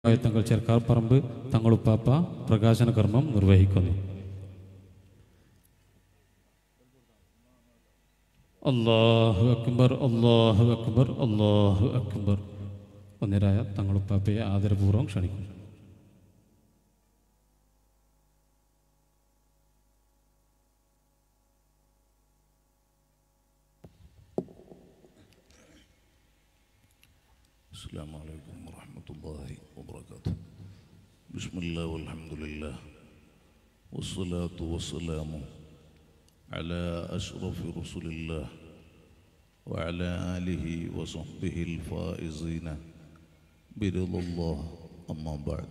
തങ്ങൾ ചെറുക്കാർപ്പറമ്പ് തങ്ങളുപ്പാപ്പ പ്രകാശന കർമ്മം നിർവഹിക്കുന്നു അള്ളാഹു അക്ബർ അള്ളാഹു അക്ബർ അള്ളാഹു അക്ബർ ഒന്നിരായ തങ്ങളുപ്പാപ്പയെ ആദരപൂർവ്വം ക്ഷണിക്കുന്നു السلام عليكم ورحمة الله وبركاته بسم الله والحمد لله والصلاة والسلام على أشرف رسل الله وعلى آله وصحبه الفائزين برضا الله أما بعد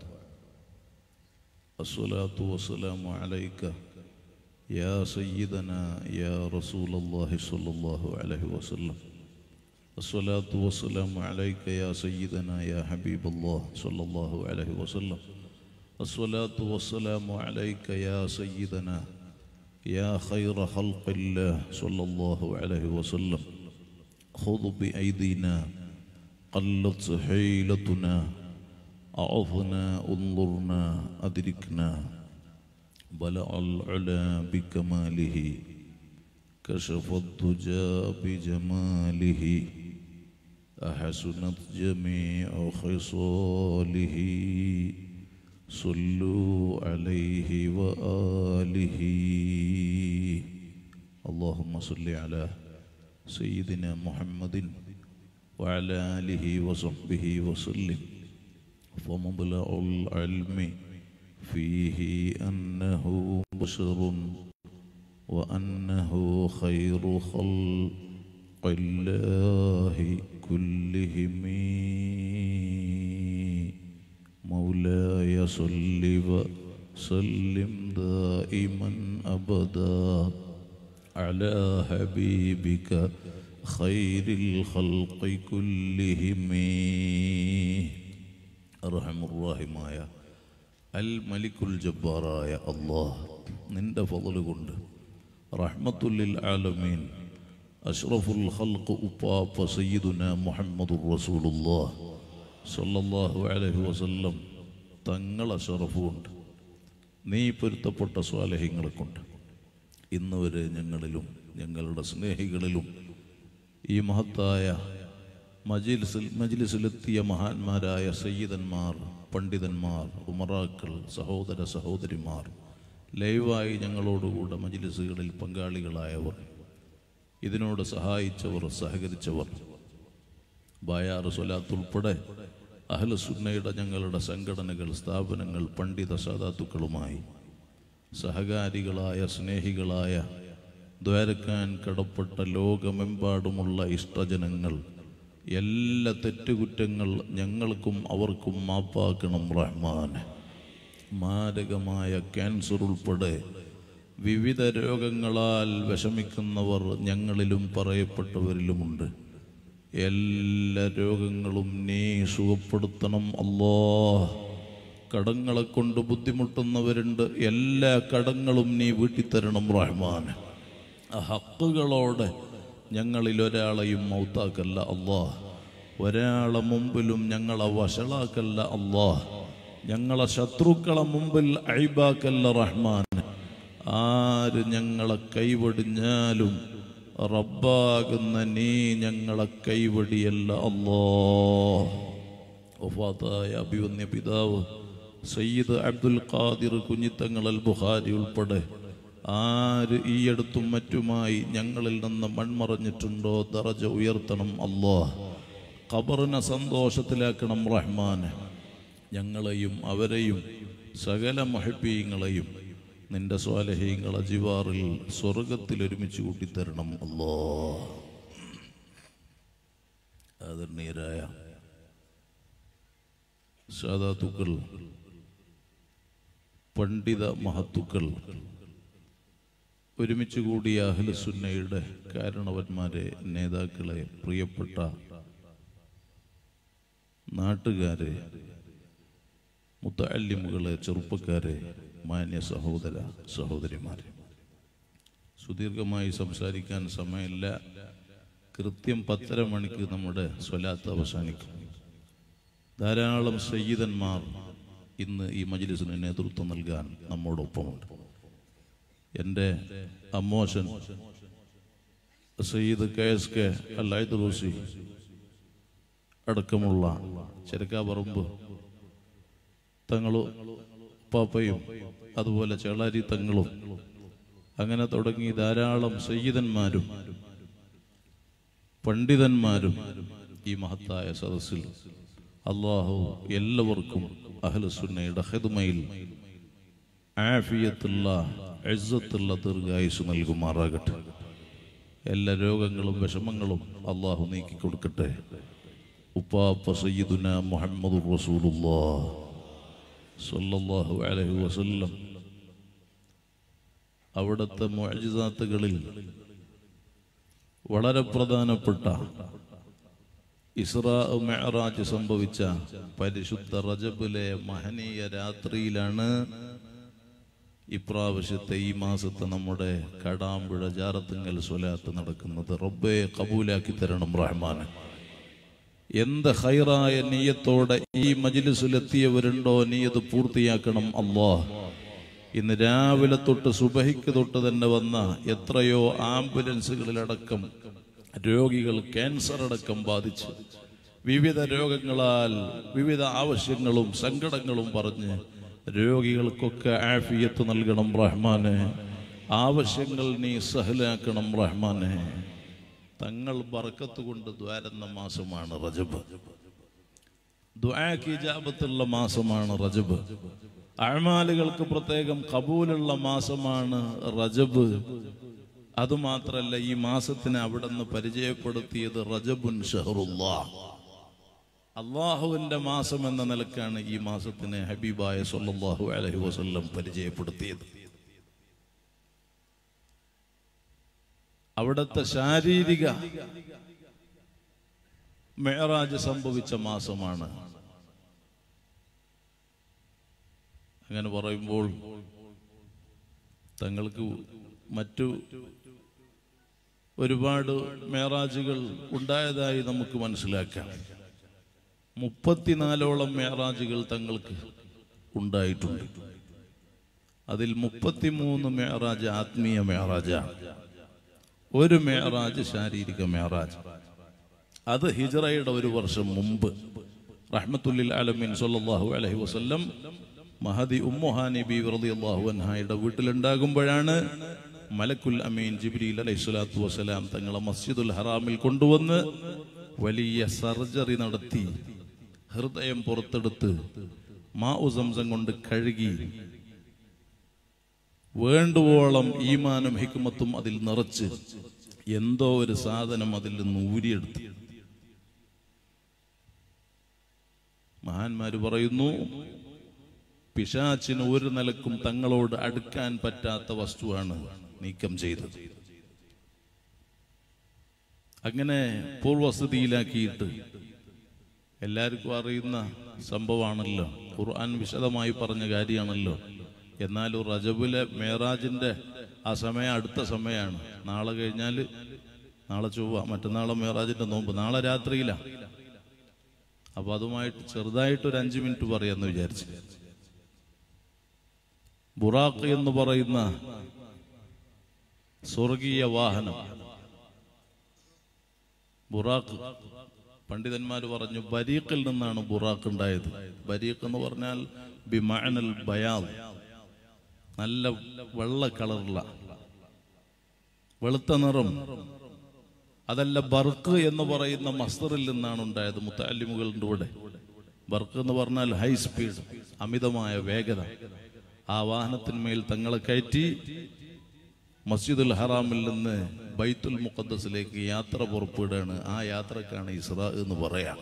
الصلاة والسلام عليك يا سيدنا يا رسول الله صلى الله عليه وسلم الصلاة والسلام عليك يا سيدنا يا حبيب الله صلى الله عليه وسلم الصلاة والسلام عليك يا سيدنا يا خير خلق الله صلى الله عليه وسلم خذ بأيدينا قلت حيلتنا أعظنا انظرنا أدركنا بلع العلا بكماله كشف الدجى بجماله أحسنت جميع خصاله صلوا عليه وآله اللهم صل على سيدنا محمد وعلى آله وصحبه وسلم فمبلغ العلم فيه أنه بشر وأنه خير خلق الله كلهم مولاي صل وسلم دائما أبدا على حبيبك خير الخلق كلهم أرحم الراحمايا അൽ മലിക്കുൽ ജബ്ബാറായ അള്ളാഹ് നിന്റെ ഫضل കൊണ്ട് റഹ്മത്തുല്ലിൽ ആലമീൻ അഷ്റഫുൽ ഖൽഖ് ഉപ്പാപ്പ സയ്യിദുന മുഹമ്മദുർ റസൂലുള്ളാഹ് സല്ലല്ലാഹു അലൈഹി വസല്ലം തങ്ങളെ ഷറഫുണ്ട് നീ പൊരുത്തപ്പെട്ട സ്വാലഹ്യങ്ങളെ കൊണ്ട് ഇന്ന് വരെ ഞങ്ങളിലും ഞങ്ങളുടെ സ്നേഹികളിലും ഈ മഹത്തായ മജിലിസിൽ മജിലിസിലെത്തിയ മഹാന്മാരായ സയ്യിദന്മാർ പണ്ഡിതന്മാർ ഉമറാക്കൾ സഹോദര സഹോദരിമാർ ലൈവായി ഞങ്ങളോടുകൂടെ മജിലിസുകളിൽ പങ്കാളികളായവർ ഇതിനോട് സഹായിച്ചവർ സഹകരിച്ചവർ ബായാർ സ്വലാത്ത് ഉൾപ്പെടെ അഹ്ലസുന്നയുടെ ഞങ്ങളുടെ സംഘടനകൾ സ്ഥാപനങ്ങൾ പണ്ഡിത സാധാത്തുക്കളുമായി സഹകാരികളായ സ്നേഹികളായ ദ്വാരക്കാൻ കടപ്പെട്ട ലോകമെമ്പാടുമുള്ള ഇഷ്ടജനങ്ങൾ എല്ലാ തെറ്റുകുറ്റങ്ങൾ ഞങ്ങൾക്കും അവർക്കും മാപ്പാക്കണം റഹ്മാൻ മാരകമായ ക്യാൻസർ ഉൾപ്പെടെ വിവിധ രോഗങ്ങളാൽ വിഷമിക്കുന്നവർ ഞങ്ങളിലും പറയപ്പെട്ടവരിലുമുണ്ട് എല്ലാ രോഗങ്ങളും നീ സുഖപ്പെടുത്തണം അല്ലോ കടങ്ങളെ കൊണ്ട് ബുദ്ധിമുട്ടുന്നവരുണ്ട് എല്ലാ കടങ്ങളും നീ വീട്ടിത്തരണം റഹ്മാൻ ആ ഹക്കുകളോടെ ഞങ്ങളിൽ ഒരാളെയും മൗത്താക്കല്ല അള്ളാ ഒരാളെ മുമ്പിലും ഞങ്ങളെ വഷളാക്കല്ല അള്ളാ ഞങ്ങളെ ശത്രുക്കളെ മുമ്പിൽ അഴിബാക്കല്ല റഹ്മാൻ ആര് ഞങ്ങളെ കൈവടിഞ്ഞാലും റബ്ബാകുന്ന നീ ഞങ്ങളെ കൈവടിയല്ല അല്ലോ ഒഫാത്തായ അഭിവന്യ പിതാവ് സയ്യിദ് അബ്ദുൽ ഖാദിർ കുഞ്ഞിത്തങ്ങൾ അൽ ബുഖാരി ഉൾപ്പെടെ ആര് ഈയടുത്തും മറ്റുമായി ഞങ്ങളിൽ നിന്ന് മൺമറഞ്ഞിട്ടുണ്ടോ ദറജ ഉയർത്തണം അല്ലോ ഖബറിനെ സന്തോഷത്തിലാക്കണം റഹ്മാൻ ഞങ്ങളെയും അവരെയും സകല മഹബീങ്ങളെയും നിന്റെ സ്വാലഹീങ്ങളെ ജിവാറിൽ സ്വർഗത്തിൽ ഒരുമിച്ച് കൂട്ടിത്തരണം അല്ലോ ആദരണീയരായ സാധാത്തുക്കൾ പണ്ഡിത മഹത്തുക്കൾ ഒരുമിച്ച് കൂടിയ അഹ്ലസുന്നയുടെ കാരണവന്മാരെ നേതാക്കളെ പ്രിയപ്പെട്ട നാട്ടുകാരെ മുത്തല്ലിമുകളെ ചെറുപ്പക്കാരെ മാന്യ സഹോദര സഹോദരിമാരെ സുദീർഘമായി സംസാരിക്കാൻ സമയമില്ല കൃത്യം പത്തര മണിക്ക് നമ്മുടെ സ്വലാത്ത് അവസാനിക്കും ധാരാളം സയ്യിദന്മാർ ഇന്ന് ഈ മജ്ലിസിന് നേതൃത്വം നൽകാൻ നമ്മോടൊപ്പമുണ്ട് എൻ്റെ അമ്മോശൻ സയ്യിദ് കെ എസ് കെ അല്ലായത്തുറൂസി അടക്കമുള്ള ചെരക്കാപറമ്പ് തങ്ങളും പാപ്പയും അതുപോലെ ചേളാരി തങ്ങളും അങ്ങനെ തുടങ്ങി ധാരാളം സയ്യിദന്മാരും പണ്ഡിതന്മാരും ഈ മഹത്തായ സദസ്സിൽ അള്ളാഹു എല്ലാവർക്കും അഹ്ലസുന്നയുടെ ഹിദ്മയിൽ ആഫിയത്തുള്ള എഴുത്തുള്ള ദീർഘായുസ് നൽകുമാറാകട്ടെ എല്ലാ രോഗങ്ങളും വിഷമങ്ങളും അള്ളാഹു നീക്കി കൊടുക്കട്ടെ ഉപ്പാപ്പ സയ്യിദുന മുഹമ്മദ് റസൂലുള്ളാഹ് സല്ലല്ലാഹു അലൈഹി വസല്ലം അവിടുത്തെ മുഅ്ജിസാത്തുകളിൽ വളരെ പ്രധാനപ്പെട്ട ഇസ്രാ മെഹറാജ് സംഭവിച്ച പരിശുദ്ധ റജബിലെ മഹനീയ രാത്രിയിലാണ് ഇപ്രാവശ്യത്തെ ഈ മാസത്തെ നമ്മുടെ കടാമ്പുഴ ജാറത്തുങ്കൽ സ്വലാത്ത് നടക്കുന്നത് റബ്ബെ കബൂലാക്കി തരണം റഹ്മാൻ എന്ത് ഹൈറായ നീയത്തോടെ ഈ മജിലിസിലെത്തിയവരുണ്ടോ നീയത് പൂർത്തിയാക്കണം അള്ളാഹ് ഇന്ന് രാവിലെ തൊട്ട് സുബഹിക്ക് തൊട്ട് തന്നെ വന്ന എത്രയോ ആംബുലൻസുകളിലടക്കം രോഗികൾ ക്യാൻസർ അടക്കം ബാധിച്ച് വിവിധ രോഗങ്ങളാൽ വിവിധ ആവശ്യങ്ങളും സങ്കടങ്ങളും പറഞ്ഞ് രോഗികൾക്കൊക്കെ ആഫിയത്ത് നൽകണം റഹ്മാനെ ആവശ്യങ്ങൾ നീ സഹലാക്കണം റഹ്മാനെ തങ്ങൾ ബറക്കത്ത് കൊണ്ട് ദ്വാരുന്ന മാസമാണ് റജബ് ദ്വാക്ക് ഇജാബത്തുള്ള മാസമാണ് റജബ് അഴമാലുകൾക്ക് പ്രത്യേകം കബൂലുള്ള മാസമാണ് റജബ് അതുമാത്രല്ല ഈ മാസത്തിന് അവിടെ നിന്ന് പരിചയപ്പെടുത്തിയത് റജബുൻ ഷഹറുല്ലാ അള്ളാഹുവിന്റെ മാസം എന്ന നിലക്കാണ് ഈ മാസത്തിന് ഹബീബായ സല്ലല്ലാഹു അലൈഹി വസല്ലം പരിചയപ്പെടുത്തിയത് അവിടുത്തെ ശാരീരിക മേറാജ് സംഭവിച്ച മാസമാണ് അങ്ങനെ പറയുമ്പോൾ തങ്ങൾക്ക് മറ്റു ഒരുപാട് മേറാജുകൾ ഉണ്ടായതായി നമുക്ക് മനസ്സിലാക്കാം മുപ്പത്തിനാലോളം മേറാജുകൾ തങ്ങൾക്ക് ഉണ്ടായിട്ടുണ്ട് അതിൽ മുപ്പത്തിമൂന്ന് മേറാജ് ആത്മീയ മേറാജാണ് ഒരു മേറാജ് ശാരീരിക മേറാജ് അത് ഹിജറയുടെ ഒരു വർഷം മുമ്പ് റഹ്മത്തുല്ലിൽ അലമീൻ സല്ലല്ലാഹു അലൈഹി വസല്ലം മഹദി ഉമ്മുഹാനി ബി റളിയല്ലാഹു അൻഹായുടെ വീട്ടിലുണ്ടാകുമ്പോഴാണ് മലക്കുൽ അമീൻ ജിബ്രീൽ അലൈഹി സ്വലാത്തു വസ്സലാം തങ്ങളെ മസ്ജിദുൽ ഹറാമിൽ കൊണ്ടുവന്ന് വലിയ സർജറി നടത്തി ഹൃദയം പുറത്തെടുത്ത് മാ ഉസംസം കൊണ്ട് കഴുകി വേണ്ടുവോളം ഈമാനും ഹിക്മത്തും അതിൽ നിറച്ച് എന്തോ ഒരു സാധനം അതിൽ നിന്ന് ഊരിയെടുത്തു മഹാന്മാര് പറയുന്നു പിശാച്ചിന് ഒരു നിലക്കും തങ്ങളോട് അടുക്കാൻ പറ്റാത്ത വസ്തുവാണ് നീക്കം ചെയ്തത് അങ്ങനെ പൂർവസ്ഥിതിയിലാക്കിയിട്ട് എല്ലാവർക്കും അറിയുന്ന സംഭവമാണല്ലോ ഖുർആൻ വിശദമായി പറഞ്ഞ കാര്യമാണല്ലോ എന്നാലും റജബിലെ മേറാജിന്റെ ആ സമയം അടുത്ത സമയമാണ് നാളെ കഴിഞ്ഞാൽ നാളെ ചൊവ്വ മറ്റന്നാളെ മേറാജിന്റെ നോമ്പ് നാളെ രാത്രിയിലാ അപ്പൊ അതുമായിട്ട് ചെറുതായിട്ട് ഒരു അഞ്ചു മിനിറ്റ് പറയാന്ന് വിചാരിച്ചു ബുറാഖ് എന്ന് പറയുന്ന സ്വർഗീയ വാഹനം ബുറാഖ് പണ്ഡിതന്മാർ പറഞ്ഞു ബരീഖിൽ നിന്നാണ് ബുറാഖ് ഉണ്ടായത് ബരീഖ് എന്ന് പറഞ്ഞാൽ ബിമാനൽ ബയാൽ നല്ല വെള്ള കളറുള്ള വെളുത്ത നിറം അതല്ല ബർക്ക് എന്ന് പറയുന്ന മസ്തറിൽ നിന്നാണ് ഉണ്ടായത് മുത്താലിമുകളുടെ കൂടെ ബർക്ക് എന്ന് പറഞ്ഞാൽ ഹൈ സ്പീഡ് അമിതമായ വേഗത ആ വാഹനത്തിന്മേൽ തങ്ങളെ കയറ്റി മസ്ജിദുൽ ഹറാമിൽ നിന്ന് ബൈത്തുൽ മുഖദ്സിലേക്ക് യാത്ര പുറപ്പെടുകയാണ് ആ യാത്രക്കാണ് ഇസ്ര എന്ന് പറയാം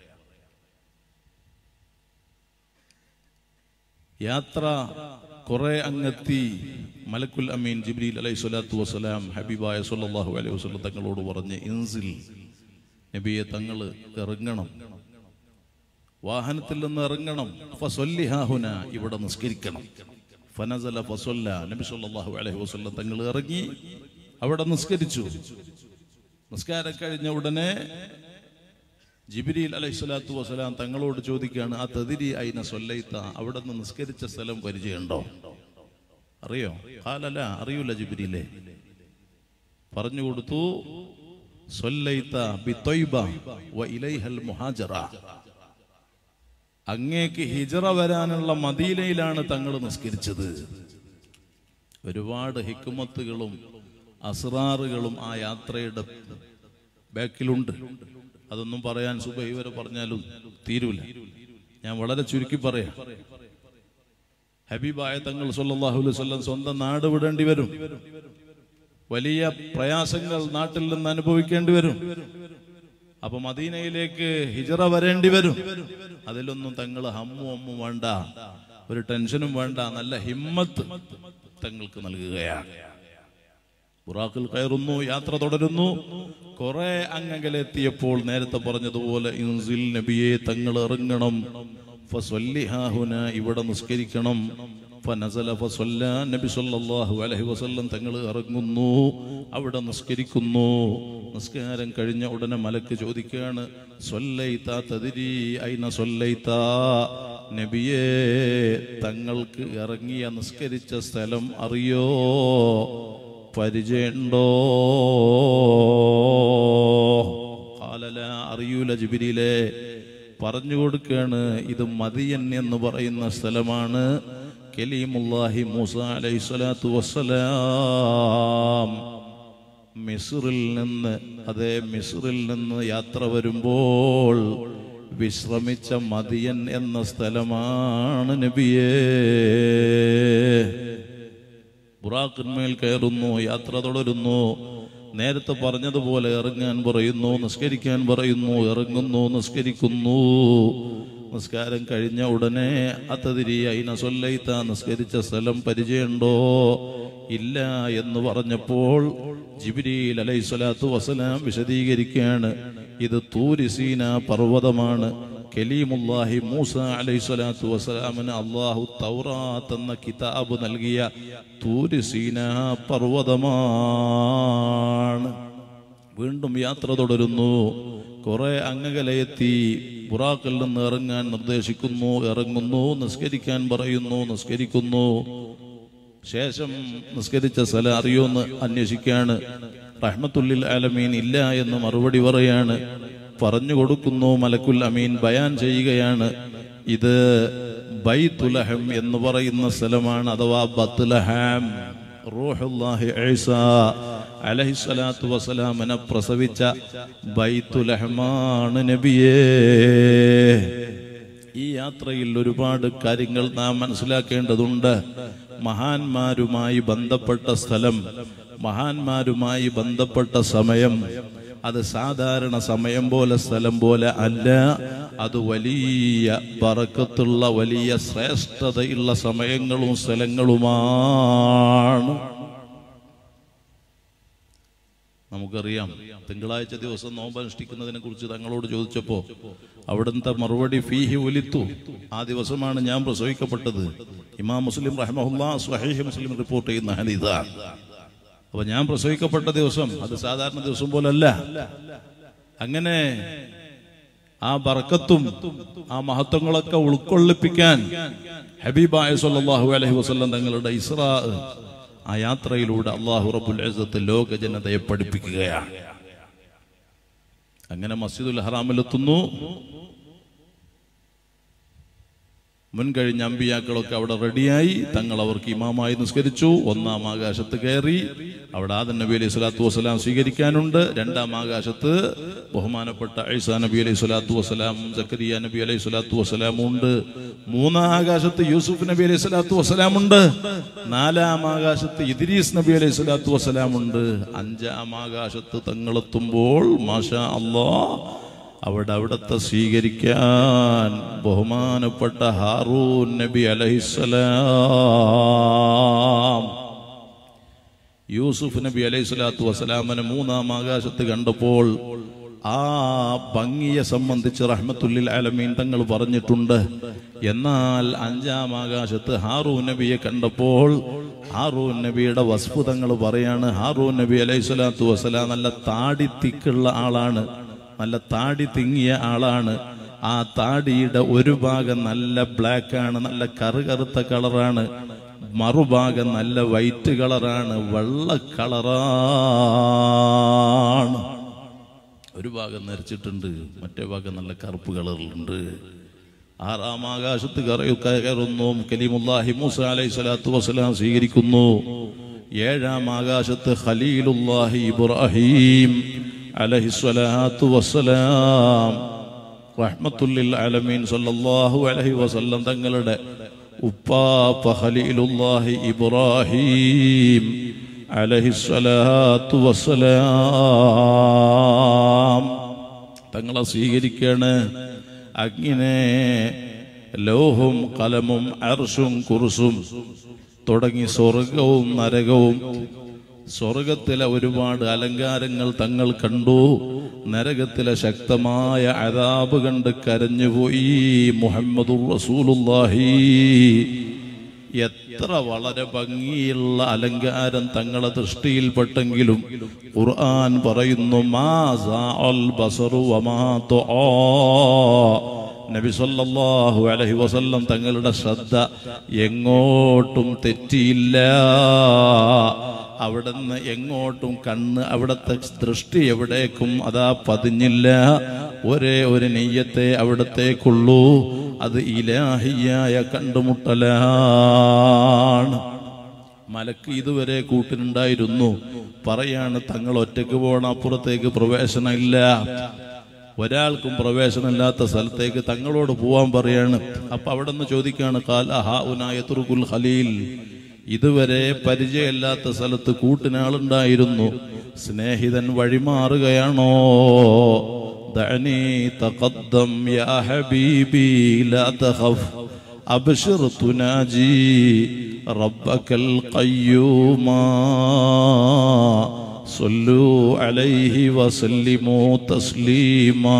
യാത്ര കുറെ അങ്ങെത്തി മലക്കുൽ അമീൻ ജിബ്രീൽ അലൈഹി സ്വലാത്തു വസ്സലാം ഹബീബായ സല്ലല്ലാഹു അലൈഹി വസല്ലം തങ്ങളോട് പറഞ്ഞ് ഇൻസിൽ നബിയെ തങ്ങൾ ഇറങ്ങണം വാഹനത്തിൽ നിന്ന് ഇറങ്ങണം ഫസൊല്ലിഹാഹുന ഇവിടെ നിസ്കരിക്കണം ഫനസല ഫസൊല്ല നബി സല്ലല്ലാഹു അലൈഹി വസല്ലം തങ്ങൾ ഇറങ്ങി അവിടെ നിസ്കരിച്ചു നിസ്കാരം കഴിഞ്ഞ ഉടനെ ജിബിരിൽ അലൈഹി സ്വലാത്തു വസ്സലാം തങ്ങളോട് ചോദിക്കുകയാണ് ആ തതിരി അയിന സൊല്ലൈത്ത അവിടെ നിന്ന് നിസ്കരിച്ച സ്ഥലം പരിചയമുണ്ടോ അറിയോ കാലല്ല അറിയൂല ജിബിരിലെ പറഞ്ഞു കൊടുത്തു സൊല്ലൈത്ത ബി ത്വയ്ബ വ ഇലൈഹൽ മുഹാജറ അങ്ങേക്ക് ഹിജറ വരാനുള്ള മദീനയിലാണ് തങ്ങൾ നിസ്കരിച്ചത് ഒരുപാട് ഹിക്കുമത്തുകളും അസ്റാറുകളും ആ യാത്രയുടെ ബാക്കിലുണ്ട് അതൊന്നും പറയാൻ സുബൈ വരെ പറഞ്ഞാലും തീരൂല ഞാൻ വളരെ ചുരുക്കി പറയാം ഹബീബായ തങ്ങൾ സല്ലല്ലാഹു അലൈഹി വസല്ലം സ്വന്തം നാട് വിടേണ്ടി വരും വലിയ പ്രയാസങ്ങൾ നാട്ടിൽ നിന്ന് അനുഭവിക്കേണ്ടി വരും അപ്പൊ മദീനയിലേക്ക് ഹിജറ വരേണ്ടി വരും അതിലൊന്നും തങ്ങൾ ഹമ്മും അമ്മും വേണ്ട ഒരു ടെൻഷനും വേണ്ട നല്ല ഹിമ്മത്ത് തങ്ങൾക്ക് നൽകുകയാണ് ബുറാക്കിൽ കയറുന്നു യാത്ര തുടരുന്നു കുറെ അങ്ങകലെത്തിയപ്പോൾ നേരത്തെ പറഞ്ഞതുപോലെ ഇൻസിൽ നബിയെ തങ്ങൾ ഇറങ്ങണം ഫസ്വല്ലിഹാഹുന ഇവിടെ നിസ്കരിക്കണം ഫനസല ഫസ്വല്ല നബി സല്ലല്ലാഹു അലൈഹി വസല്ലം തങ്ങൾ ഇറങ്ങുന്നു അവിടെ നിസ്കരിക്കുന്നു നിസ്കാരം കഴിഞ്ഞ ഉടനെ മലക്ക് ചോദിക്കുകയാണ് സ്വല്ലൈത്ത തതിരി ഐന സ്വല്ലൈത്ത നബിയെ തങ്ങൾക്ക് ഇറങ്ങിയ നിസ്കരിച്ച സ്ഥലം അറിയോ പരിചയമുണ്ടോ കാലല അറിയൂല ജിബിരിയിലെ പറഞ്ഞു കൊടുക്കുകയാണ് ഇത് മദിയൻ എന്ന് പറയുന്ന സ്ഥലമാണ് കലീമുല്ലാഹി മൂസ അലൈഹി സ്വലാത്തു വസ്സലാം മിസ്റിൽ നിന്ന് അതേ മിസ്റിൽ നിന്ന് യാത്ര വരുമ്പോൾ വിശ്രമിച്ച മദിയൻ എന്ന സ്ഥലമാണ് നബിയേ ബുറാഖിന്മേൽ കയറുന്നു യാത്ര തുടരുന്നു നേരത്തെ പറഞ്ഞതുപോലെ ഇറങ്ങാൻ പറയുന്നു നിസ്കരിക്കാൻ പറയുന്നു ഇറങ്ങുന്നു നിസ്കരിക്കുന്നു നിസ്കാരം കഴിഞ്ഞ ഉടനെ അത്തതിരി അയിന സൊല്ലൈത്ത നിസ്കരിച്ച സ്ഥലം പരിചയമുണ്ടോ ഇല്ല എന്ന് പറഞ്ഞപ്പോൾ ജിബിരിയിൽ അലൈഹി സ്വലാത്തു വസലാം വിശദീകരിക്കുകയാണ് ഇത് തൂരിസീന പർവ്വതമാണ് കലീമുല്ലാഹി മൂസ അലൈഹി സ്വലാത്തു വസ്സലാമിന് അള്ളാഹു തൗറാത്ത് എന്ന കിതാബ് നൽകിയ തൂരിസീന പർവ്വതമാണ് വീണ്ടും യാത്ര തുടരുന്നു കുറെ അങ്ങകലയെത്തി ബുറാക്കിൽ നിന്ന് ഇറങ്ങാൻ നിർദ്ദേശിക്കുന്നു ഇറങ്ങുന്നു നിസ്കരിക്കാൻ പറയുന്നു നിസ്കരിക്കുന്നു ശേഷം നിസ്കരിച്ച സ്ഥലം അറിയോന്ന് അന്വേഷിക്കാണ് റഹ്മത്തുല്ലിൽ ആലമീൻ ഇല്ല എന്ന് മറുപടി പറയാണ് പറഞ്ഞു കൊടുക്കുന്നു മലക്കുൽ അമീൻ ബയാൻ ചെയ്യുകയാണ് ഇത് ബൈത്തുലഹം എന്ന് പറയുന്ന സ്ഥലമാണ് അഥവാ ബത്തുലഹാം റൂഹുല്ലാഹി ഈസ അലഹിസ്വലാത്തു വസ്സലാമിനെ പ്രസവിച്ച ബൈത്തുലഹമാണ് നബിയേ ഈ യാത്രയിൽ ഒരുപാട് കാര്യങ്ങൾ നാം മനസ്സിലാക്കേണ്ടതുണ്ട് മഹാന്മാരുമായി ബന്ധപ്പെട്ട സ്ഥലം മഹാന്മാരുമായി ബന്ധപ്പെട്ട സമയം അത് സാധാരണ സമയം പോലെ സ്ഥലം പോലെ അല്ല അത് വലിയ പറക്കത്തുള്ള വലിയ ശ്രേഷ്ഠതയുള്ള സമയങ്ങളും സ്ഥലങ്ങളുമാണ് നമുക്കറിയാം തിങ്കളാഴ്ച ദിവസം നോമ്പ് അനുഷ്ഠിക്കുന്നതിനെ കുറിച്ച് തങ്ങളോട് ചോദിച്ചപ്പോ അവിടുത്തെ മറുപടി ഫീഹി ഒലിത്തു ആ ദിവസമാണ് ഞാൻ പ്രസവിക്കപ്പെട്ടത് ഇമാം മുസ്ലിം റഹ്മഹുല്ലാ സ്വഹീഹ് മുസ്ലിം റിപ്പോർട്ട് ചെയ്യുന്ന ഹദീസാണ് അപ്പൊ ഞാൻ പ്രസവിക്കപ്പെട്ട ദിവസം അത് സാധാരണ ദിവസം പോലല്ല അങ്ങനെ ആ ബർക്കത്തും ആ മഹത്വങ്ങളൊക്കെ ഉൾക്കൊള്ളിപ്പിക്കാൻ ഹബീബായ സല്ലല്ലാഹു അലൈഹി വസല്ലം തങ്ങളുടെ ഇസ്രാ ആ യാത്രയിലൂടെ അള്ളാഹു റബ്ബുൽ ഇസ്സത്ത് ലോക ജനതയെ പഠിപ്പിക്കുകയാണ് അങ്ങനെ മസ്ജിദുൽ ഹറാമിലെത്തുന്നു മുൻകഴിഞ്ഞ അമ്പിയാക്കളൊക്കെ അവിടെ റെഡിയായി തങ്ങൾ അവർക്ക് ഇമാമായി നിസ്കരിച്ചു ഒന്നാം ആകാശത്ത് കയറി അവിടെ ആദൻ നബി അലൈഹി സ്വലാത്തു വസ്സലാം സ്വീകരിക്കാനുണ്ട് രണ്ടാം ആകാശത്ത് ബഹുമാനപ്പെട്ട ഐസാ നബി അലൈഹി സ്വലാത്തു വസ്സലാം ജക്കരിയ നബി അലൈഹി സ്വലാത്തു വസ്സലാം ഉണ്ട് മൂന്നാം ആകാശത്ത് യൂസുഫ് നബി അലൈഹി സ്വലാത്തു വസ്സലാം ഉണ്ട് നാലാം ആകാശത്ത് ഇദ്രീസ് നബി അലൈഹി സ്വലാത്തു വസ്സലാം ഉണ്ട് അഞ്ചാം ആകാശത്ത് തങ്ങളെത്തുമ്പോൾ മാഷാ അല്ലാ അവിടെ അവിടത്തെ സ്വീകരിക്കാൻ ബഹുമാനപ്പെട്ട ഹാറൂൻ നബി അലഹിസ്സലാം യൂസുഫ് നബി അലൈഹി സ്വലാത്തു വസ്സലാമിനെ മൂന്നാം ആകാശത്ത് കണ്ടപ്പോൾ ആ ഭംഗിയെ സംബന്ധിച്ച് റഹ്മത്തുല്ലിൽ ആലമീൻ തങ്ങൾ പറഞ്ഞിട്ടുണ്ട് എന്നാൽ അഞ്ചാം ആകാശത്ത് ഹാറൂൻ നബിയെ കണ്ടപ്പോൾ ഹാറൂൻ നബിയുടെ വസ്ഫു തങ്ങൾ പറയാണ് ഹാറൂൻ നബി അലൈഹി സ്വലാത്തു വസ്സലാം നല്ല താടിത്തിക്കുള്ള ആളാണ് നല്ല താടി തിങ്ങിയ ആളാണ് ആ താടിയുടെ ഒരു ഭാഗം നല്ല ബ്ലാക്ക് ആണ് നല്ല കറുകറുത്ത കളറാണ് മറുഭാഗം നല്ല വൈറ്റ് കളറാണ് വെള്ള കളറാണ് ഒരു ഭാഗം നരച്ചിട്ടുണ്ട് മറ്റേ ഭാഗം നല്ല കറുപ്പ് കളറിലുണ്ട് ആറാം ആകാശത്ത് കറയു കയറുന്നു കലീമുല്ലാഹി മൂസ അലൈഹി സ്വലാത്തു വസ്സലാം സ്വീകരിക്കുന്നു ഏഴാം ആകാശത്ത് ഖലീലുല്ലാഹി ഇബ്രാഹിം അലൈഹി സ്വലാത്തു വസ്സലാം റഹ്മത്തുല്ലിൽ അലമീൻ സല്ലല്ലാഹു അലൈഹി വസല്ലം തങ്ങളുടെ ഉപ്പാപ്പ ഖലീലുല്ലാഹി ഇബ്രാഹിം അലൈഹി സ്വലാത്തു വസ്സലാം തങ്ങളെ സ്വീകരിക്കാണ് അങ്ങനെ ലോഹവും കലമും അർഷും കുറുസും തുടങ്ങി സ്വർഗവും നരകവും സ്വർഗത്തിലെ ഒരുപാട് അലങ്കാരങ്ങൾ തങ്ങൾ കണ്ടു നരകത്തിലെ ശക്തമായ അതാബ് കണ്ട് കരഞ്ഞുപോയി മുഹമ്മദുർ റസൂലുള്ളാഹി എത്ര വളരെ ഭംഗിയുള്ള അലങ്കാരം തങ്ങളെ ദൃഷ്ടിയിൽപ്പെട്ടെങ്കിലും ഖുർആൻ പറയുന്നു മാ സാഅൽ ബസറു വമാ തുആ. നബി സല്ലല്ലാഹു അലൈഹി വസല്ലം തങ്ങളുടെ ശ്രദ്ധ എങ്ങോട്ടും തെറ്റിയില്ല അവിടുന്ന് എങ്ങോട്ടും കണ്ണ് അവിടുത്തെ ദൃഷ്ടി എവിടേക്കും അതാ പതിഞ്ഞില്ല ഒരേ ഒരു നെയ്യത്തെ അവിടത്തേക്കുള്ളൂ അത് ഇലാഹിയായ കണ്ടുമുട്ടലാണ് മലക്ക് ഇതുവരെ കൂട്ടിനുണ്ടായിരുന്നു പറയാണ് തങ്ങൾ ഒറ്റയ്ക്ക് പോകണം അപ്പുറത്തേക്ക് പ്രവേശനമില്ല ഒരാൾക്കും പ്രവേശനമില്ലാത്ത സ്ഥലത്തേക്ക് തങ്ങളോട് പോവാൻ പറയാണ് അപ്പൊ അവിടെ നിന്ന് ചോദിക്കാണ് കാലഹാഉനായത്തുറുകുൽ ഖലീൽ ഇതുവരെ പരിചയമില്ലാത്ത സ്ഥലത്ത് കൂട്ടിനാളുണ്ടായിരുന്നു സ്നേഹിതൻ വഴിമാറുകയാണോ ദഅനി തഖദ്ദം യാ ഹബീബി ലാ തഖഫ് أبشر تناجي ربك القيوم صلوا عليه وسلموا تسليما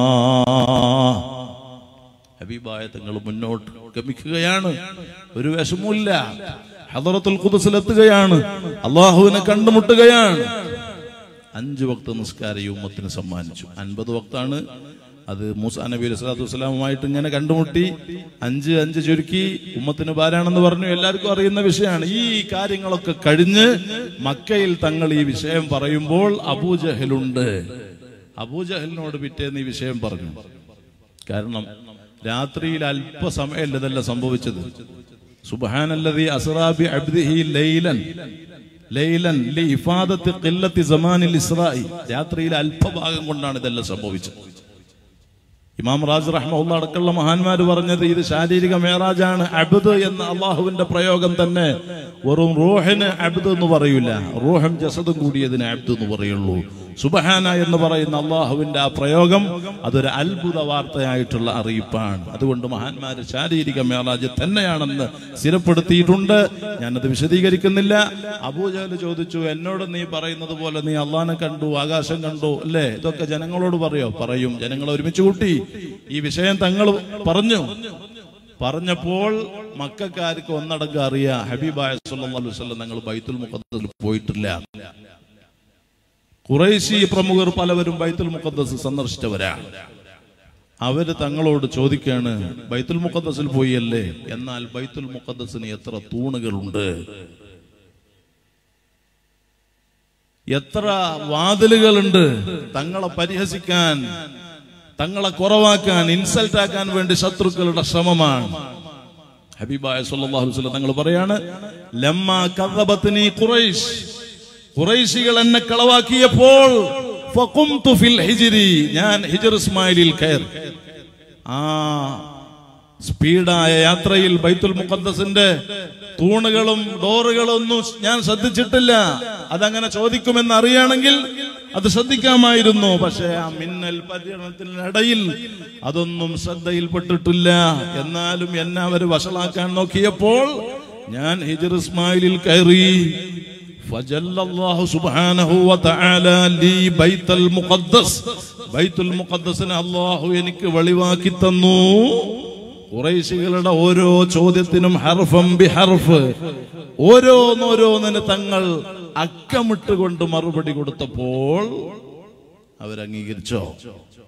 ഹബീബായ തങ്ങൾ മുന്നോട്ട് ഗമിക്കുകയാണ് ഒരു വിഷമമില്ല ഹദറത്തുൽ ഖുദ്സിലെത്തുകയാണ് അള്ളാഹുവിനെ കണ്ടുമുട്ടുകയാണ് അഞ്ച് വക്ത നിസ്കാര ഈ ഉമ്മത്തിന് സമ്മാനിച്ചു അൻപത് വക്താണ് അത് മൂസാ നബി അലൈഹി സ്വലാത്തു വസ്സലാമുമായിട്ട് ഇങ്ങനെ കണ്ടുമുട്ടി അഞ്ച് അഞ്ച് ചുരുക്കി ഉമ്മത്തിന് ഭാരാണെന്ന് പറഞ്ഞു എല്ലാവർക്കും അറിയുന്ന വിഷയമാണ് ഈ കാര്യങ്ങളൊക്കെ കഴിഞ്ഞ് മക്കയിൽ തങ്ങൾ ഈ വിഷയം പറയുമ്പോൾ അബൂജഹലുണ്ട് അബൂജഹലിനോട് പിറ്റേന്ന് ഈ വിഷയം പറഞ്ഞു കാരണം രാത്രിയിൽ അല്പസമയമല്ല ഇതെല്ലാം സംഭവിച്ചത് സുബ്ഹാനല്ലദീ അസ്റാബി അബ്ദിഹി ലൈലൻ ലൈലൻ ലി ഇഫാദത്തി ഖില്ലത്തി സമാനിൽ ഇസ്രായി രാത്രിയിൽ അല്പഭാഗം കൊണ്ടാണ് ഇതെല്ലാം സംഭവിച്ചത് ഇമാം റാജ് റഹ്മുള്ള അടക്കമുള്ള മഹാന്മാര് പറഞ്ഞത് ഇത് ശാരീരിക മേറാജാണ് അബ്ദ് എന്ന അള്ളാഹുവിന്റെ പ്രയോഗം തന്നെ വെറും റൂഹിന് അബ്ദ് എന്ന് പറയൂല റൂഹം ജസദും കൂടിയതിന് അബ്ദ് എന്ന് പറയുള്ളൂ സുബഹാന എന്ന് പറയുന്ന അള്ളാഹുവിന്റെ ആ പ്രയോഗം അതൊരു അത്ഭുത വാർത്തയായിട്ടുള്ള അറിയിപ്പാണ് അതുകൊണ്ട് മഹാന്മാര് ശാരീരിക മേറാജ് തന്നെയാണെന്ന് സ്ഥിരപ്പെടുത്തിയിട്ടുണ്ട് ഞാനത് വിശദീകരിക്കുന്നില്ല അബൂജഹൽ ചോദിച്ചു എന്നോട് നീ പറയുന്നത് പോലെ നീ അള്ളാനെ കണ്ടു ആകാശം കണ്ടു അല്ലേ ഇതൊക്കെ ജനങ്ങളോട് പറയോ പറയും ജനങ്ങളെ ഒരുമിച്ച് കൂട്ടി ഈ വിഷയം തങ്ങൾ പറഞ്ഞു പറഞ്ഞപ്പോൾ മക്കാർക്ക് ഒന്നടങ്കം അറിയാം ഹബീബായ സല്ലല്ലാഹു അലൈഹി വസല്ലം തങ്ങൾ ബൈത്തുൽ മുഖദ്ദസിൽ പോയിട്ടില്ല ഖുറൈശി പ്രമുഖർ പലവരും ബൈത്തുൽ മുഖദ്ദസ് സന്ദർശിച്ചവരാണ് അവര് തങ്ങളോട് ചോദിക്കാണ് ബൈത്തുൽ മുഖദ്ദസിൽ പോയല്ലേ എന്നാൽ ബൈത്തുൽ മുഖദ്ദസിന് എത്ര തൂണുകളുണ്ട് എത്ര വാതിലുകളുണ്ട് തങ്ങളെ പരിഹസിക്കാൻ തങ്ങളെ കുറവാക്കാൻ ഇൻസൾട്ട് ആക്കാൻ വേണ്ടി ശത്രുക്കളുടെ ശ്രമമാണ് ഹബീബായ സല്ലല്ലാഹു അലൈഹി വസല്ലം തങ്ങൾ പറയാണ് ലമ്മ കദബത്നി ഖുറൈശ് ഖുറൈശികൾ എന്നെ കളവാക്കിയപ്പോൾ ഫഖുംതു ഫിൽ ഹിജ്രി ഞാൻ ഹിജ്ർ ഇസ്മായിലിൽ കയറി ആ സ്പീഡായ യാത്രയിൽ ബൈത്തുൽ മുഖദ്ദസിന്റെ തൂണുകളും ഡോറുകളും ഒന്നും ഞാൻ ശ്രദ്ധിച്ചിട്ടില്ല അതങ്ങനെ ചോദിക്കുമെന്ന് അറിയാണെങ്കിൽ അത് ശ്രദ്ധിക്കാമായിരുന്നു പക്ഷെ ആ മിന്നൽ പര്യടനത്തിനിടയിൽ അതൊന്നും ശ്രദ്ധയിൽപ്പെട്ടിട്ടില്ല എന്നാലും എന്നെ അവര് വഷളാക്കാൻ നോക്കിയപ്പോൾ ഞാൻ ഹിജർ ഇസ്മായിലിൽ കയറി فجل الله سبحانه وتعالى لي بيت المقدس بيت المقدس അള്ളാഹു എനിക്ക് വെളിവാക്കി തന്നു കുറേശികളുടെ ഓരോ ചോദ്യത്തിനും ഹർഫം ബി ഹർഫ് ഓരോന്നോരോന്നിന് തങ്ങൾ അക്കമിട്ടുകൊണ്ട് മറുപടി കൊടുത്തപ്പോൾ അവരംഗീകരിച്ചോ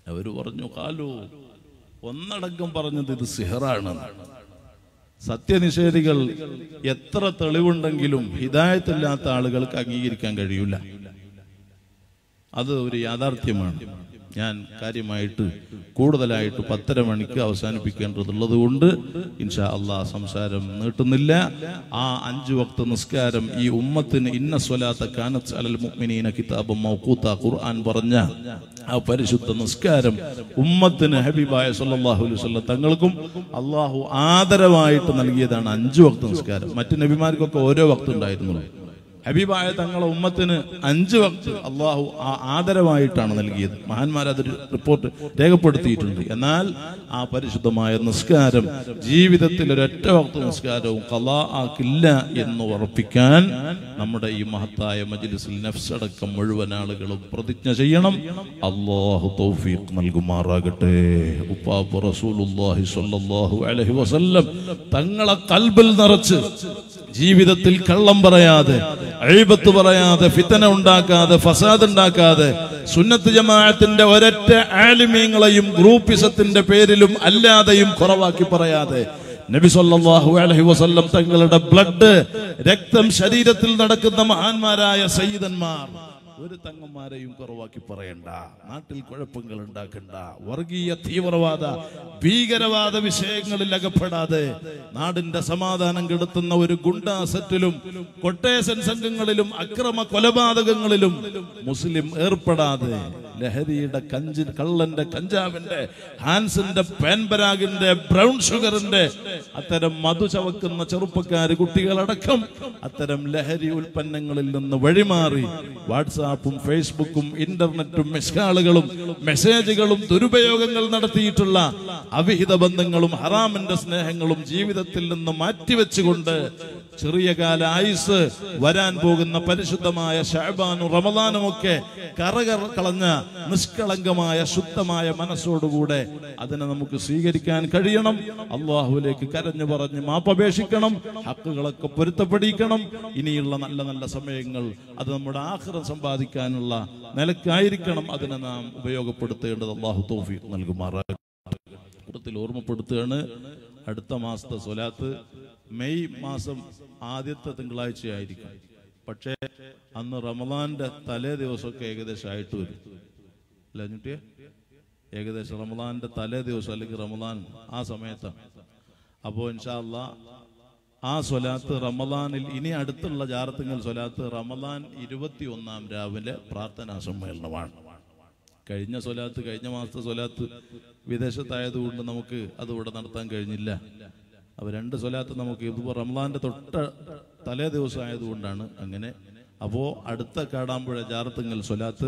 അവര് പറഞ്ഞു കാലു ഒന്നടങ്കം പറഞ്ഞത് ഇത് സിഹറാണ് സത്യനിഷേധികൾ എത്ര തെളിവുണ്ടെങ്കിലും ഹിദായത്തില്ലാത്ത ആളുകൾക്ക് അംഗീകരിക്കാൻ കഴിയില്ല അത് ഒരു യാഥാർത്ഥ്യമാണ് ഞാൻ കാര്യമായിട്ട് കൂടുതലായിട്ട് പത്തര മണിക്ക് അവസാനിപ്പിക്കേണ്ടതുള്ളത് കൊണ്ട് ഇൻഷാ അള്ളാ സംസാരം നീട്ടുന്നില്ല ആ അഞ്ചു വക്ത നിസ്കാരം ഈ ഉമ്മത്തിന് ഇന്ന സ്വലാത്ത കാനത്ത് അലൽ മുഅ്മിനീന കിതാബം മൗഖൂത്ത ഖുർആൻ പറഞ്ഞ ആ പരിശുദ്ധ നിസ്കാരം ഉമ്മത്തിന് ഹബീബായ സല്ലല്ലാഹു അലൈഹി വസല്ലം തങ്ങൾക്കും അള്ളാഹു ആദരവായിട്ട് നൽകിയതാണ് അഞ്ചു വക്ത നിസ്കാരം മറ്റു നബിമാർക്കൊക്കെ ഓരോ വക്ത് ഉണ്ടായിരുന്നുള്ളൂ ഹബീബായ തങ്ങളെ ഉമ്മത്തിന് അഞ്ച് വക്ത് അള്ളാഹു ആ ആദരവായിട്ടാണ് നൽകിയത് മഹാന്മാർ അതൊരു റിപ്പോർട്ട് രേഖപ്പെടുത്തിയിട്ടുണ്ട് എന്നാൽ ആ പരിശുദ്ധമായ നിസ്കാരം ജീവിതത്തിൽ ഒരൊറ്റ വക്ത് നിസ്കാരവും കലാ ആക്കില്ല എന്ന് ഉറപ്പിക്കാൻ നമ്മുടെ ഈ മഹത്തായ മജ്ലിസിൽ നഫ്സടക്കം മുഴുവൻ ആളുകളും പ്രതിജ്ഞ ചെയ്യണം അള്ളാഹു തൗഫീഖ് നൽകുമാറാകട്ടെ ഉപ്പാപ്പ് റസൂലുള്ളാഹി സ്വല്ലല്ലാഹു അലൈഹി വസല്ലം തങ്ങളെ കൽബിൽ നിറച്ച് ജീവിതത്തിൽ കള്ളം പറയാതെ അഴിബത്ത് പറയാതെ ഫിത്തന ഉണ്ടാക്കാതെ ഫസാദ് ഉണ്ടാക്കാതെ സുന്നത്ത് ജമാഅത്തിന്റെ ഒരൊറ്റ ആലിമീങ്ങളെയും ഗ്രൂപ്പിസത്തിന്റെ പേരിലും അല്ലാതെയും കുറവാക്കി പറയാതെ നബി സല്ലല്ലാഹു അലൈഹി വസല്ലം തങ്ങളുടെ ബ്ലഡ് രക്തം ശരീരത്തിൽ നടക്കുന്ന മഹാന്മാരായ സയ്യിദന്മാർ ഒരു തങ്ങന്മാരെയും കുറവാക്കി പറയണ്ട നാട്ടിൽ കുഴപ്പങ്ങൾ ഉണ്ടാക്കണ്ട വർഗീയ തീവ്രവാദ ഭീകരവാദ വിഷയങ്ങളിൽ അകപ്പെടാതെ നാടിന്റെ സമാധാനം കെടുത്തുന്ന ഒരു ഗുണ്ടാ സെറ്റിലും കൊട്ടേഷൻ സംഘങ്ങളിലും അക്രമ കൊലപാതകങ്ങളിലും മുസ്ലിം ഏർപ്പെടാതെ ലഹരിയുടെ കഞ്ചി കള്ളന്റെ കഞ്ചാവിന്റെ ഹാൻസിന്റെ പാൻപരാഗിന്റെ ബ്രൗൺ ഷുഗറിന്റെ അത്തരം മധു ചവക്കുന്ന ചെറുപ്പക്കാര് കുട്ടികളടക്കം അത്തരം ലഹരി ഉൽപ്പന്നങ്ങളിൽ നിന്ന് വഴിമാറി വാട്സാപ്പും ഫേസ്ബുക്കും ഇന്റർനെറ്റും മിസ്കാളുകളും മെസ്സേജുകളും ദുരുപയോഗങ്ങൾ നടത്തിയിട്ടുള്ള അവിഹിത ബന്ധങ്ങളും ഹറാമിന്റെ സ്നേഹങ്ങളും ജീവിതത്തിൽ നിന്ന് മാറ്റിവെച്ചുകൊണ്ട് ചെറിയ കാല ആയുസ് വരാൻ പോകുന്ന പരിശുദ്ധമായ ഷാബാനും റമദാനും ഒക്കെ കറകറ കളഞ്ഞ നിഷ്കളങ്കമായ ശുദ്ധമായ മനസ്സോടുകൂടെ അതിനെ നമുക്ക് സ്വീകരിക്കാൻ കഴിയണം അള്ളാഹുവിലേക്ക് കരഞ്ഞു പറഞ്ഞ് മാപ്പപേക്ഷിക്കണം ഹക്കുകളൊക്കെ പൊരുത്തപ്പെടിക്കണം ഇനിയുള്ള നല്ല നല്ല സമയങ്ങൾ അത് നമ്മുടെ ആഹ്റം സമ്പാദിക്കാനുള്ള നിലക്കായിരിക്കണം അതിനെ നാം ഉപയോഗപ്പെടുത്തേണ്ടത് അള്ളാഹു തോഫീഖ് നൽകുമാറാകും കൂട്ടത്തിൽ ഓർമ്മപ്പെടുത്തുകയാണ് അടുത്ത മാസത്തെ സ്വലാത്ത് മെയ് മാസം ആദ്യത്തെ തിങ്കളാഴ്ചയായിരിക്കും പക്ഷേ അന്ന് റമദാന്റെ തലേ ദിവസമൊക്കെ ഏകദേശം ആയിട്ട് വരും അല്ല ഞുട്ടിയെ ഏകദേശം റമദാന്റെ തലേ ദിവസം അല്ലെങ്കിൽ റമദാൻ ആ സമയത്താണ് അപ്പോൾ ഇൻഷാല്ല ആ സ്വലാത്ത് റമദാനിൽ ഇനി അടുത്തുള്ള ജാറത്തുങ്ങൽ സ്വലാത്ത് റമദാൻ ഇരുപത്തി ഒന്നാം രാവിലെ പ്രാർത്ഥനാ സമ്മേളനമാണ് കഴിഞ്ഞ സ്വലാത്ത് കഴിഞ്ഞ മാസത്തെ സ്വലാത്ത് വിദേശത്തായതുകൊണ്ട് നമുക്ക് അത് ഇവിടെ നടത്താൻ കഴിഞ്ഞില്ല അപ്പൊ രണ്ട് സ്വലാത്ത് നമുക്ക് ഇതിപ്പോ റംലാന്റെ തൊട്ട തലേ ദിവസം ആയതുകൊണ്ടാണ് അങ്ങനെ അപ്പോ അടുത്ത കാടാമ്പുഴ ജാറത്തുങ്ങൽ സ്വലാത്ത്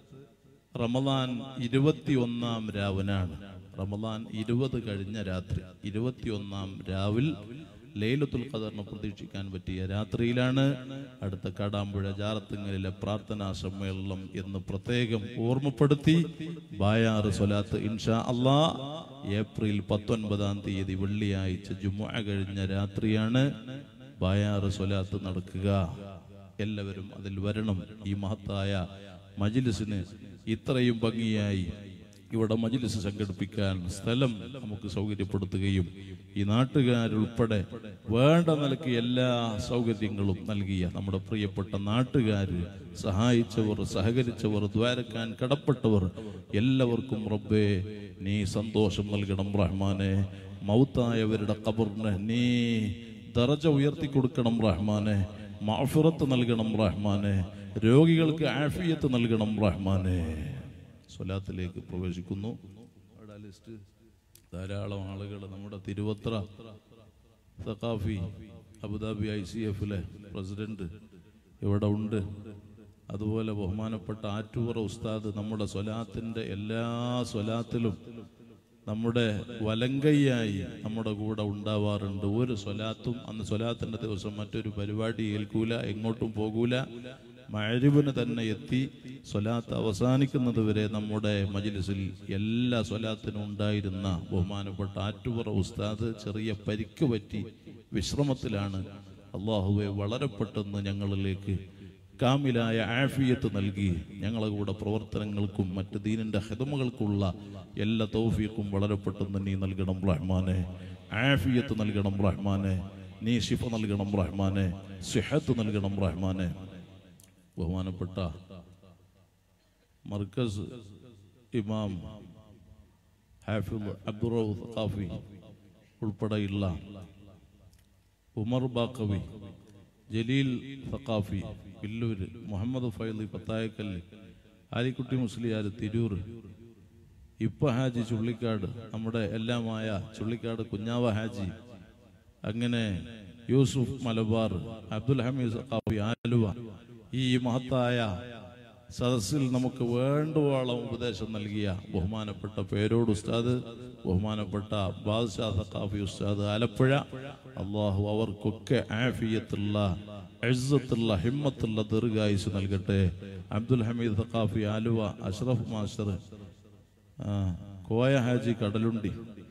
റമദാൻ ഇരുപത്തിയൊന്നാം രാവിനാണ് റമദാൻ ഇരുപത് കഴിഞ്ഞ രാത്രി ഇരുപത്തിയൊന്നാം രാവിൽ ലൈലത്തുൽ ഖദറിനെ പ്രതീക്ഷിക്കാൻ പറ്റിയ രാത്രിയിലാണ് അടുത്ത കാടാമ്പുഴ ജാറത്തുങ്ങലിലെ പ്രാർത്ഥനാ സമ്മേളനം എന്ന് പ്രത്യേകം ഓർമ്മപ്പെടുത്തി ബായാറ് സ്വലാത്ത് ഇൻഷാ അള്ളാ ഏപ്രിൽ പത്തൊൻപതാം തീയതി വെള്ളിയാഴ്ച ജുമുഅ കഴിഞ്ഞ രാത്രിയാണ് ബായാറ് സ്വലാത്ത് നടക്കുക എല്ലാവരും അതിൽ വരണം ഈ മഹത്തായ മജിലിസിന് ഇത്രയും ഭംഗിയായി ഇവിടെ മജിലിസ് സംഘടിപ്പിക്കാൻ സ്ഥലം നമുക്ക് സൗകര്യപ്പെടുത്തുകയും ഈ നാട്ടുകാരുൾപ്പെടെ വേണ്ട നിലയ്ക്ക് എല്ലാ സൗകര്യങ്ങളും നൽകിയ നമ്മുടെ പ്രിയപ്പെട്ട നാട്ടുകാർ സഹായിച്ചവർ സഹകരിച്ചവർ ദ്വാരക്കാൻ കടപ്പെട്ടവർ എല്ലാവർക്കും റബ്ബേ നീ സന്തോഷം നൽകണം റഹ്മാനെ മൗത്തായവരുടെ കബറിന് നീ ദറജ ഉയർത്തി കൊടുക്കണം റഹ്മാനെ മാഫിറത്ത് നൽകണം റഹ്മാനെ രോഗികൾക്ക് ആഫിയത്ത് നൽകണം റഹ്മാനെ സ്വലാത്തിലേക്ക് പ്രവേശിക്കുന്നു അവിടെ ആ ലിസ്റ്റ് ധാരാളം ആളുകൾ നമ്മുടെ Thiruvathra Saqafi Abu Dhabi I C എഫിലെ പ്രസിഡന്റ് ഇവിടെ ഉണ്ട് അതുപോലെ ബഹുമാനപ്പെട്ട ആറ്റൂറ ഉസ്താദ് നമ്മുടെ സ്വലാത്തിന്റെ എല്ലാ സ്വലാത്തിലും നമ്മുടെ വലങ്കയ്യായി നമ്മുടെ കൂടെ ഉണ്ടാവാറുണ്ട് ഒരു സ്വലാത്തും അന്ന് സ്വലാത്തിന്റെ ദിവസം മറ്റൊരു പരിപാടി ഏൽക്കൂല എങ്ങോട്ടും പോകൂല മഴരിവിന് തന്നെ എത്തി സ്വലാത്ത് അവസാനിക്കുന്നത് വരെ നമ്മുടെ മജിലിസിൽ എല്ലാ സ്വലാത്തിനും ഉണ്ടായിരുന്ന ബഹുമാനപ്പെട്ട ആറ്റുപുറ ഉസ്താദ് ചെറിയ പരിക്ക് പറ്റി വിശ്രമത്തിലാണ് അള്ളാഹുവെ വളരെ പെട്ടെന്ന് ഞങ്ങളിലേക്ക് കാമിലായ ആഫിയത്ത് നൽകി ഞങ്ങളെ കൂടെ പ്രവർത്തനങ്ങൾക്കും മറ്റ് ദീനിന്റെ ഹിതമകൾക്കുള്ള എല്ലാ തൗഫീഖും വളരെ പെട്ടെന്ന് നീ നൽകണം റഹ്മാനെ ആഫിയത്ത് നൽകണം റഹ്മാനെ നീ ശിഫ നൽകണം റഹ്മാനെ സിഹത്ത് നൽകണം റഹ്മാനെ ബഹുമാനപ്പെട്ട മർക്കസ് ഇമാം ഹാഫിദ് അബ്ദുറൌഫ് ഖാഫി ഉൾപ്പെടെയുള്ള ഉമർ ബാക്കവി ജലീൽ സഖാഫി വില്ലൂര് മുഹമ്മദ് ഫൈലി പത്തായക്കല്ല് ആലിക്കുട്ടി മുസ്ലിയാർ തിരൂർ ഇപ്പ ഹാജി ചുള്ളിക്കാട് നമ്മുടെ എല്ലാമായ ചുള്ളിക്കാട് കുഞ്ഞാവ ഹാജി അങ്ങനെ യൂസുഫ് മലബാർ അബ്ദുൽ ഹമീദ് സഖാഫി ആലുവ ഈ മഹത്തായ സദസ്സിൽ നമുക്ക് വേണ്ടുവോളം ഉപദേശം നൽകിയ ബഹുമാനപ്പെട്ട പേരോട് ഉസ്താദ് ബഹുമാനപ്പെട്ട ബാദ്ഷാ സഖാഫി ഉസ്താദ് ആലപ്പുഴ അള്ളാഹു അവർക്കൊക്കെ ആഫിയത്തുള്ള എഴുത്തുള്ള ഹിമ്മത്തുള്ള ദീർഘായുസ് നൽകട്ടെ അബ്ദുൽ ഹമീദ് സഖാഫി ആലുവ അഷ്റഫ് മാസ്റ്റർ ആ, Koya Haji Kadalundi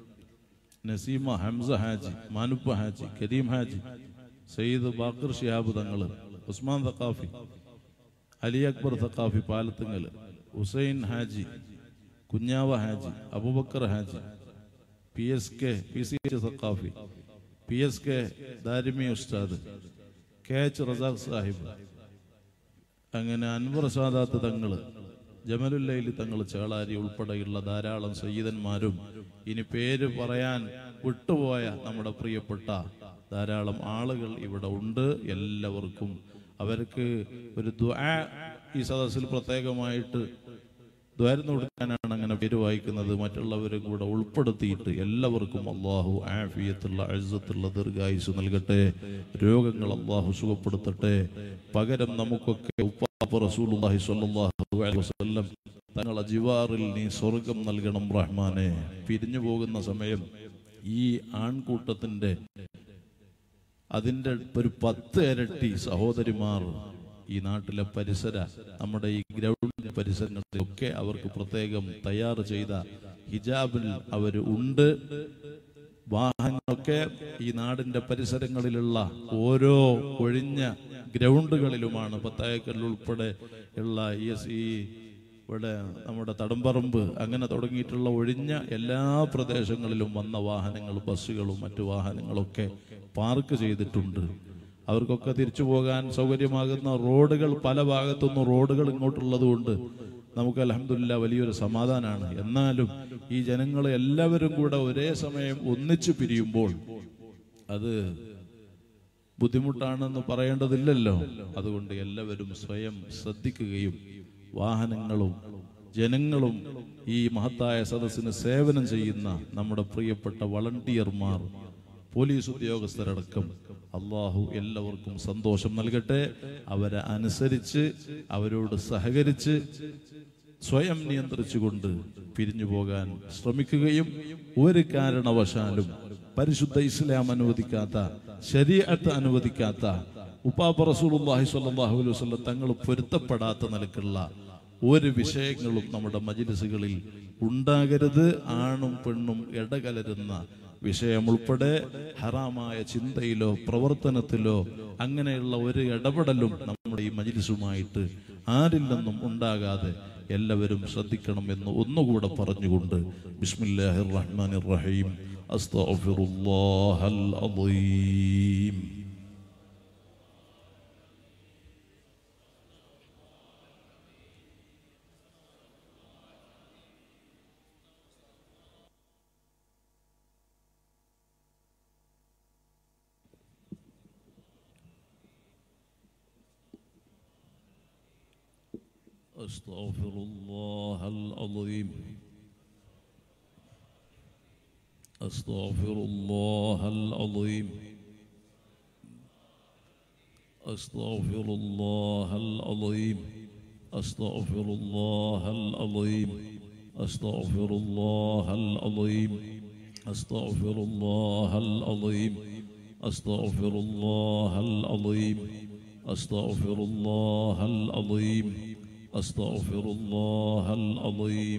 Naseema Hamza Haji Manuppa Haji Kareem Haji Sayyid Bakar Shihab Thangal Usman Thaqafi Ali Akbar Thaqafi Palathungal Hussain Haji Kunhava Haji Abubakar Haji P S K P C H Thaqafi P S K Darimi Ustad K H Razak Sahib അങ്ങനെ അൻവർ സാദാത്ത് തങ്ങള് ജമലുല്ലൈലി തങ്ങൾ ചേളാരി ഉൾപ്പെടെയുള്ള ധാരാളം സയ്യിദന്മാരും ഇനി പേര് പറയാൻ വിട്ടുപോയ നമ്മുടെ പ്രിയപ്പെട്ട ധാരാളം ആളുകൾ ഇവിടെ ഉണ്ട് എല്ലാവർക്കും അവർക്ക് ഒരു ദ്വാ ഈ സദസ്സിൽ പ്രത്യേകമായിട്ട് ദ്വാരം കൊടുക്കാനാണ് അങ്ങനെ പേര് വായിക്കുന്നത് മറ്റുള്ളവരും കൂടെ ഉൾപ്പെടുത്തിയിട്ട് എല്ലാവർക്കും അള്ളാഹു ആഫിയത്തുള്ള അഴുത്തുള്ള ദീർഘായുസ് നൽകട്ടെ രോഗങ്ങൾ അള്ളാഹു സുഖപ്പെടുത്തട്ടെ പകരം നമുക്കൊക്കെ ഉപ്പാപ്പ റസൂലുള്ളാഹി സ്വല്ലല്ലാഹു അലൈഹി വസല്ലം തങ്ങളെ ജിവാറിൽ നീ സ്വർഗം നൽകണം റഹ്മാനെ പിരിഞ്ഞു പോകുന്ന സമയം ഈ ആൺകൂട്ടത്തിന്റെ അതിന്റെ ഒരു പത്ത് ഇരട്ടി സഹോദരിമാർ ഈ നാട്ടിലെ പരിസര നമ്മുടെ ഈ ഗ്രൗണ്ട് പരിസരങ്ങളിലൊക്കെ അവർക്ക് പ്രത്യേകം തയ്യാർ ചെയ്ത ഹിജാബിൽ അവർ ഉണ്ട് വാഹനങ്ങളൊക്കെ ഈ നാടിന്റെ പരിസരങ്ങളിലുള്ള ഓരോ ഒഴിഞ്ഞ ഗ്രൗണ്ടുകളിലുമാണ് പത്തായക്കൽ ഉൾപ്പെടെ ഉള്ള ഈ ഈ ഇവിടെ നമ്മുടെ തടമ്പറമ്പ് അങ്ങനെ തുടങ്ങിയിട്ടുള്ള ഒഴിഞ്ഞ എല്ലാ പ്രദേശങ്ങളിലും വന്ന വാഹനങ്ങൾ ബസ്സുകളും മറ്റു വാഹനങ്ങളൊക്കെ പാർക്ക് ചെയ്തിട്ടുണ്ട് അവർക്കൊക്കെ തിരിച്ചു പോകാൻ സൗകര്യമാകുന്ന റോഡുകൾ പല ഭാഗത്തുനിന്നും റോഡുകൾ ഇങ്ങോട്ടുള്ളത് കൊണ്ട് നമുക്ക് അലഹമില്ല വലിയൊരു സമാധാനമാണ് എന്നാലും ഈ ജനങ്ങൾ എല്ലാവരും കൂടെ ഒരേ സമയം ഒന്നിച്ചു പിരിയുമ്പോൾ അത് ബുദ്ധിമുട്ടാണെന്ന് പറയേണ്ടതില്ലല്ലോ അതുകൊണ്ട് എല്ലാവരും സ്വയം ശ്രദ്ധിക്കുകയും വാഹനങ്ങളും ജനങ്ങളും ഈ മഹത്തായ സദസ്സിന് സേവനം ചെയ്യുന്ന നമ്മുടെ പ്രിയപ്പെട്ട വളണ്ടിയർമാർ പോലീസ് ഉദ്യോഗസ്ഥരടക്കം അള്ളാഹു എല്ലാവർക്കും സന്തോഷം നൽകട്ടെ അവരെ അനുസരിച്ച് അവരോട് സഹകരിച്ച് സ്വയം നിയന്ത്രിച്ചുകൊണ്ട് പിരിഞ്ഞു പോകാൻ ശ്രമിക്കുകയും ഒരു കാരണവശാലും പരിശുദ്ധ ഇസ്ലാം അനുവദിക്കാത്ത ശരീഅത്ത് അനുവദിക്കാത്ത ഉപ്പാപ്പ റസൂലുള്ളാഹി സ്വല്ലല്ലാഹു അലൈഹി വസല്ലം തങ്ങൾ പൊരുത്തപ്പെടാത്ത നിലക്കുള്ള ഒരു വിഷയങ്ങളും നമ്മുടെ മജിലിസുകളിൽ ഉണ്ടാകരുത് ആണും പെണ്ണും ഇടകലരുന്ന വിഷയം ഉൾപ്പെടെ ഹറാമായ ചിന്തയിലോ പ്രവർത്തനത്തിലോ അങ്ങനെയുള്ള ഒരു ഇടപെടലും നമ്മുടെ ഈ മജിലിസുമായിട്ട് ആരിൽ നിന്നും ഉണ്ടാകാതെ എല്ലാവരും ശ്രദ്ധിക്കണം എന്ന് ഒന്നുകൂടെ പറഞ്ഞുകൊണ്ട് ബിസ്മില്ലാഹിർ റഹ്മാനിർ റഹീം അസ്തഗ്ഫിറുല്ലാഹൽ അദീം أستغفر الله العظيم أستغفر الله العظيم أستغفر الله العظيم أستغفر الله العظيم أستغفر الله العظيم أستغفر الله العظيم أستغفر الله العظيم أستغفر الله العظيم أستغفر الله العظيم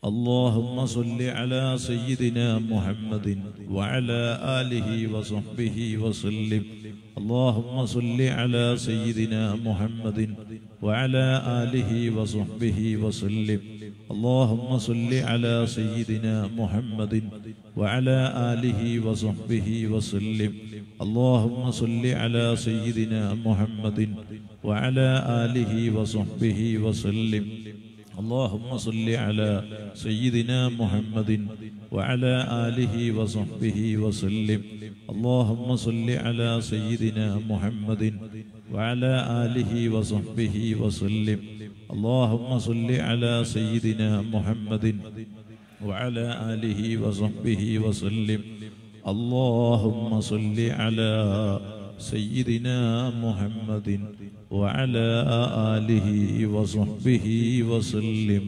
اللهم صل على سيدنا محمد وعلى آله وصحبه وسلم اللهم صل على سيدنا محمد وعلى آله وصحبه وسلم اللهم صل على سيدنا محمد وعلى آله وصحبه وسلم اللهم صل على سيدنا محمد وعلى آله وصحبه وسلم اللهم صل على سيدنا محمد وعلى آله وصحبه وسلم اللهم صل على سيدنا محمد وعلى آله وصحبه وسلم اللهم صل على سيدنا محمد وعلى آله وصحبه وسلم اللهم صل على سيدنا محمد وعلى آله وصحبه وسلم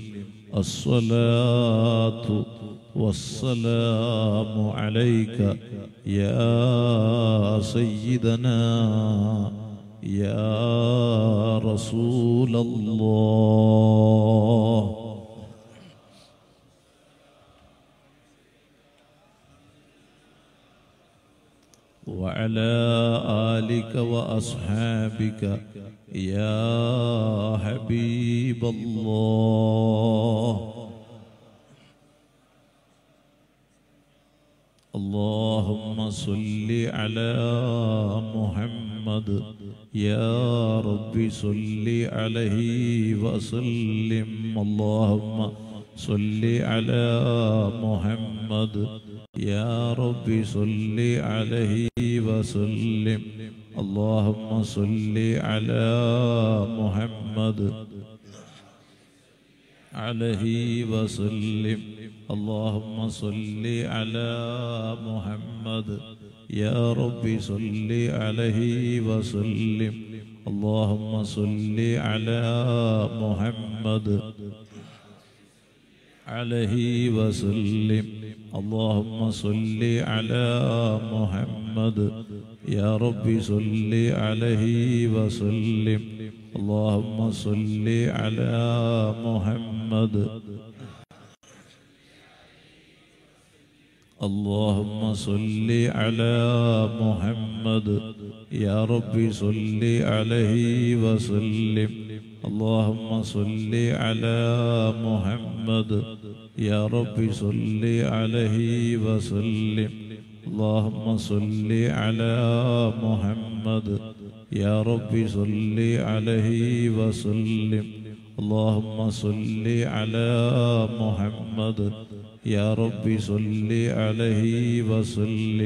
الصلاة والسلام عليك يا سيدنا يا رسول الله وعلى آلك وأصحابك يا حبيب الله اللهم صل على محمد يا رب صل عليه وسلم اللهم صل على محمد يا رب صل عليه وسلم اللهم صل على محمد عليه وسلم اللهم صل على محمد يا رب صل عليه وسلم اللهم صل على محمد عليه وسلم اللهم صل على محمد يا رب صل عليه وسلم اللهم صل على محمد اللهم صل على محمد يا رب صل عليه وسلم اللهم صل على محمد يا رب صل عليه وسلم اللهم صل على محمد يا رب صل عليه وسلم اللهم صل على محمد يا رب صل عليه وسلم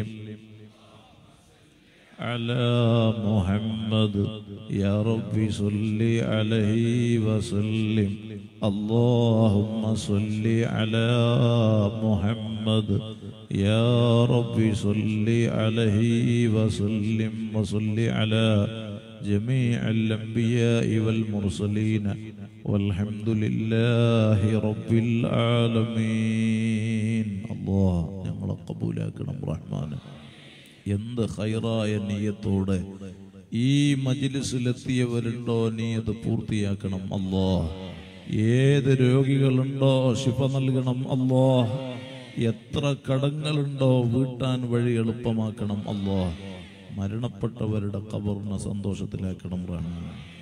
على محمد يا رب صل عليه وسلم اللهم صل على محمد يا رب صل عليه وسلم وصل على جميع الأنبياء والمرسلين والحمد لله رب العالمين الله ഞങ്ങളെ കബൂലാക്കണം റഹ്മാൻ എന്ത് ഹൈറായ നീയത്തോടെ ഈ മജിലിസിലെത്തിയവരുണ്ടോ നീ അത് പൂർത്തിയാക്കണം അല്ലോ ഏത് രോഗികളുണ്ടോ ശിഫ നൽകണം അല്ലോ എത്ര കടങ്ങളുണ്ടോ വീട്ടാൻ വഴി എളുപ്പമാക്കണം അല്ലോ മരണപ്പെട്ടവരുടെ കബറിനെ സന്തോഷത്തിലാക്കണം റഹ്മാൻ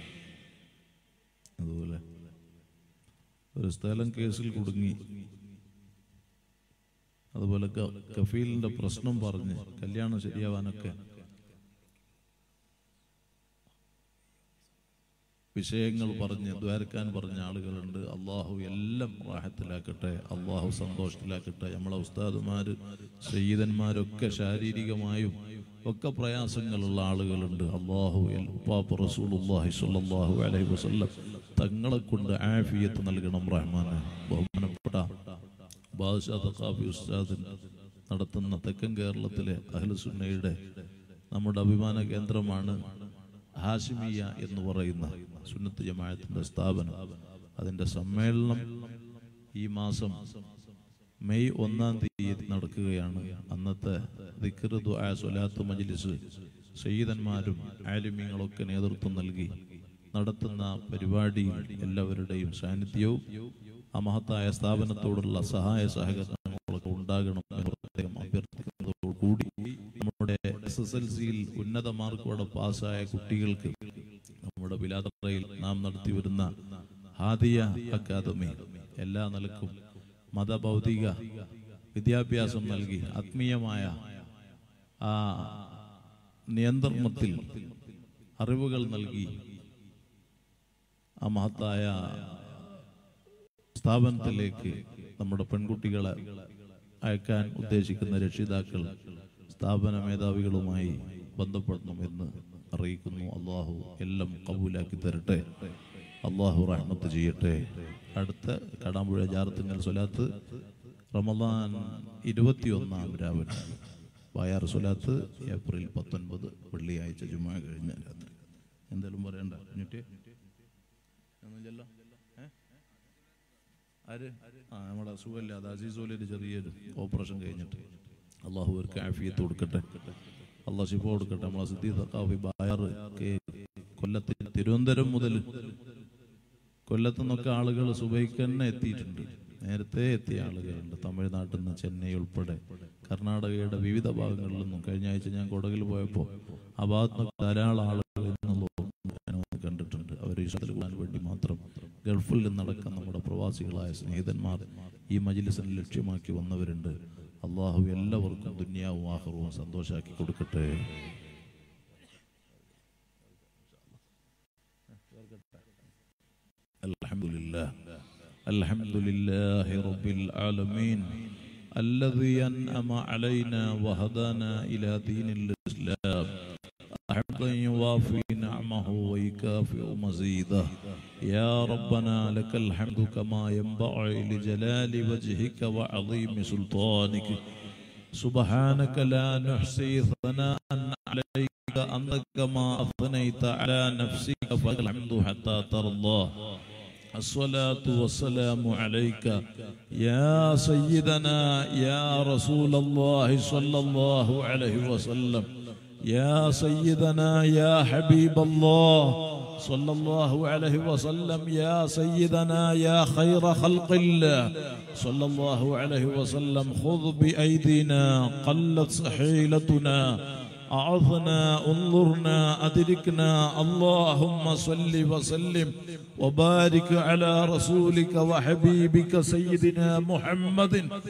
അതുപോലെ ഒരു സ്ഥലം കേസിൽ കുടുങ്ങി അതുപോലെ ക- കഫീലിന്റെ പ്രശ്നം പറഞ്ഞ് കല്യാണം ശരിയാവാനൊക്കെ വിഷയങ്ങൾ പറഞ്ഞ് ദ്വാരക്കാൻ പറഞ്ഞ ആളുകളുണ്ട് അള്ളാഹു എല്ലാം റാഹത്തിലാക്കട്ടെ അള്ളാഹു സന്തോഷത്തിലാക്കട്ടെ നമ്മളെ ഉസ്താദുമാര് സയ്യിദന്മാരൊക്കെ ശാരീരികമായും ഒക്കെ പ്രയാസങ്ങളുള്ള ആളുകളുണ്ട് അള്ളാഹു എൽ- ഉപ്പാപ്പ റസൂലുള്ളാഹി സ്വല്ലല്ലാഹു അലൈഹി വസല്ലം തങ്ങളെ കൊണ്ട് ആഫിയത്ത് നൽകണം റഹ്മാനെ ബഹുമാനപ്പെട്ട ബാദ്ഷാ തഖാഫി ഉസ്താദ് നടത്തുന്ന തെക്കൻ കേരളത്തിലെ അഹ്ലുസുന്നയുടെ നമ്മുടെ അഭിമാന കേന്ദ്രമാണ് ഹാഷിമിയ എന്ന് പറയുന്ന സുന്നത്ത് ജമാഅത്തിന്റെ സ്ഥാപനം അതിന്റെ സമ്മേളനം ഈ മാസം മെയ് ഒന്നാം തീയതി നടക്കുകയാണ് അന്നത്തെ ദിക്ർ ദുആ സ്വലാത്ത് മജ്ലിസ് സയ്യിദന്മാരും ആലിമ്യങ്ങളൊക്കെ നേതൃത്വം നൽകി നടത്തുന്ന പരിപാടിയിൽ എല്ലാവരുടെയും സാന്നിധ്യവും ആ മഹത്തായ സ്ഥാപനത്തോടുള്ള സഹായ സഹകരണങ്ങളൊക്കെ ഉണ്ടാകണം എന്ന് പ്രത്യേകം അഭ്യർത്ഥിക്കുന്നതോടുകൂടി നമ്മുടെ എസ് എസ് എൽ സിയിൽ ഉന്നത മാർക്കോടെ പാസ്സായ കുട്ടികൾക്ക് നമ്മുടെ ബിലാത്രയിൽ നാം നടത്തി വരുന്ന ഹാദിയ അക്കാദമി എല്ലാ നിലക്കും മതഭൗതിക വിദ്യാഭ്യാസം നൽകി ആത്മീയമായ ആ നിയന്ത്രണത്തിൽ അറിവുകൾ നൽകി ആ മഹത്തായ സ്ഥാപനത്തിലേക്ക് നമ്മുടെ പെൺകുട്ടികളെ അയക്കാൻ ഉദ്ദേശിക്കുന്ന രക്ഷിതാക്കൾ സ്ഥാപന മേധാവികളുമായി ബന്ധപ്പെടണമെന്ന് അറിയിക്കുന്നു അള്ളാഹു എല്ലാം കബൂലാക്കി തരട്ടെ അള്ളാഹു റഹ്മത്ത് ചെയ്യട്ടെ അടുത്ത കടാമ്പുഴ ജാറത്തിങ്ങൽ സ്വലാത്ത് റമദാൻ ഇരുപത്തിയൊന്നാം രാവിലെ വായാർ സ്വലാത്ത് ഏപ്രിൽ പത്തൊൻപത് വെള്ളിയാഴ്ച ജുമാ കഴിഞ്ഞ രാത്രി എന്തെങ്കിലും പറയണ്ട എന്നിട്ട് ഒന്നുമില്ലല്ലോ ഏ ആര് ആ നമ്മുടെ അസുഖമില്ലാതെ അസീസോലൊരു ചെറിയൊരു ഓപ്പറേഷൻ കഴിഞ്ഞിട്ട് അള്ളാഹു അവർക്ക് ആഫിയത്ത് കൊടുക്കട്ടെ അള്ളാഹ് ശിഫ കൊടുക്കട്ടെ നമ്മളെ സിദ്ധി തക്കാഫി ബായർ കെ കൊല്ലത്തിൽ തിരുവനന്തപുരം മുതൽ കൊല്ലത്തു നിന്നൊക്കെ ആളുകൾ സുബൈക്ക് തന്നെ എത്തിയിട്ടുണ്ട് നേരത്തെ എത്തിയ ആളുകളുണ്ട് തമിഴ്നാട്ടിൽ നിന്ന് ചെന്നൈ ഉൾപ്പെടെ കർണാടകയുടെ വിവിധ ഭാഗങ്ങളിൽ നിന്നും കഴിഞ്ഞ ആഴ്ച ഞാൻ കൊടകിൽ പോയപ്പോൾ ആ ഭാഗത്ത് നിന്ന് ധാരാളം ആളുകൾ എന്നുള്ളതും ഞാൻ കണ്ടിട്ടുണ്ട് അവർ ഇഷ്ടത്തിൽ കൂടാൻ വേണ്ടി മാത്രം ഗൾഫിൽ നിന്നടക്കം നമ്മുടെ പ്രവാസികളായ സ്നേഹിതന്മാർ ഈ മജിലിസിനെ ലക്ഷ്യമാക്കി വന്നവരുണ്ട് അള്ളാഹു എല്ലാവർക്കും ദുന്യാവും ആഹ്റവും സന്തോഷാക്കി കൊടുക്കട്ടെ الحمد لله الحمد لله رب العالمين الذي أنعم علينا وهدانا إلى دين الإسلام حمدا يوافي نعمه ويكافئ مزيده يا ربنا لك الحمد كما ينبغي لجلال وجهك وعظيم سلطانك سبحانك لا نحصي ثناء عليك أنت كما أثنيت على نفسك فلك الحمد حتى ترضى الصلاة والسلام عليك يا سيدنا يا رسول الله صلى الله عليه وسلم يا سيدنا يا حبيب الله صلى الله عليه وسلم يا سيدنا يا خير خلق الله صلى الله عليه وسلم خذ بأيدينا قلت سحيلتنا أعظنا انظرنا أدركنا اللهم صل وسلم وبارك على رسولك وحبيبك سيدنا محمد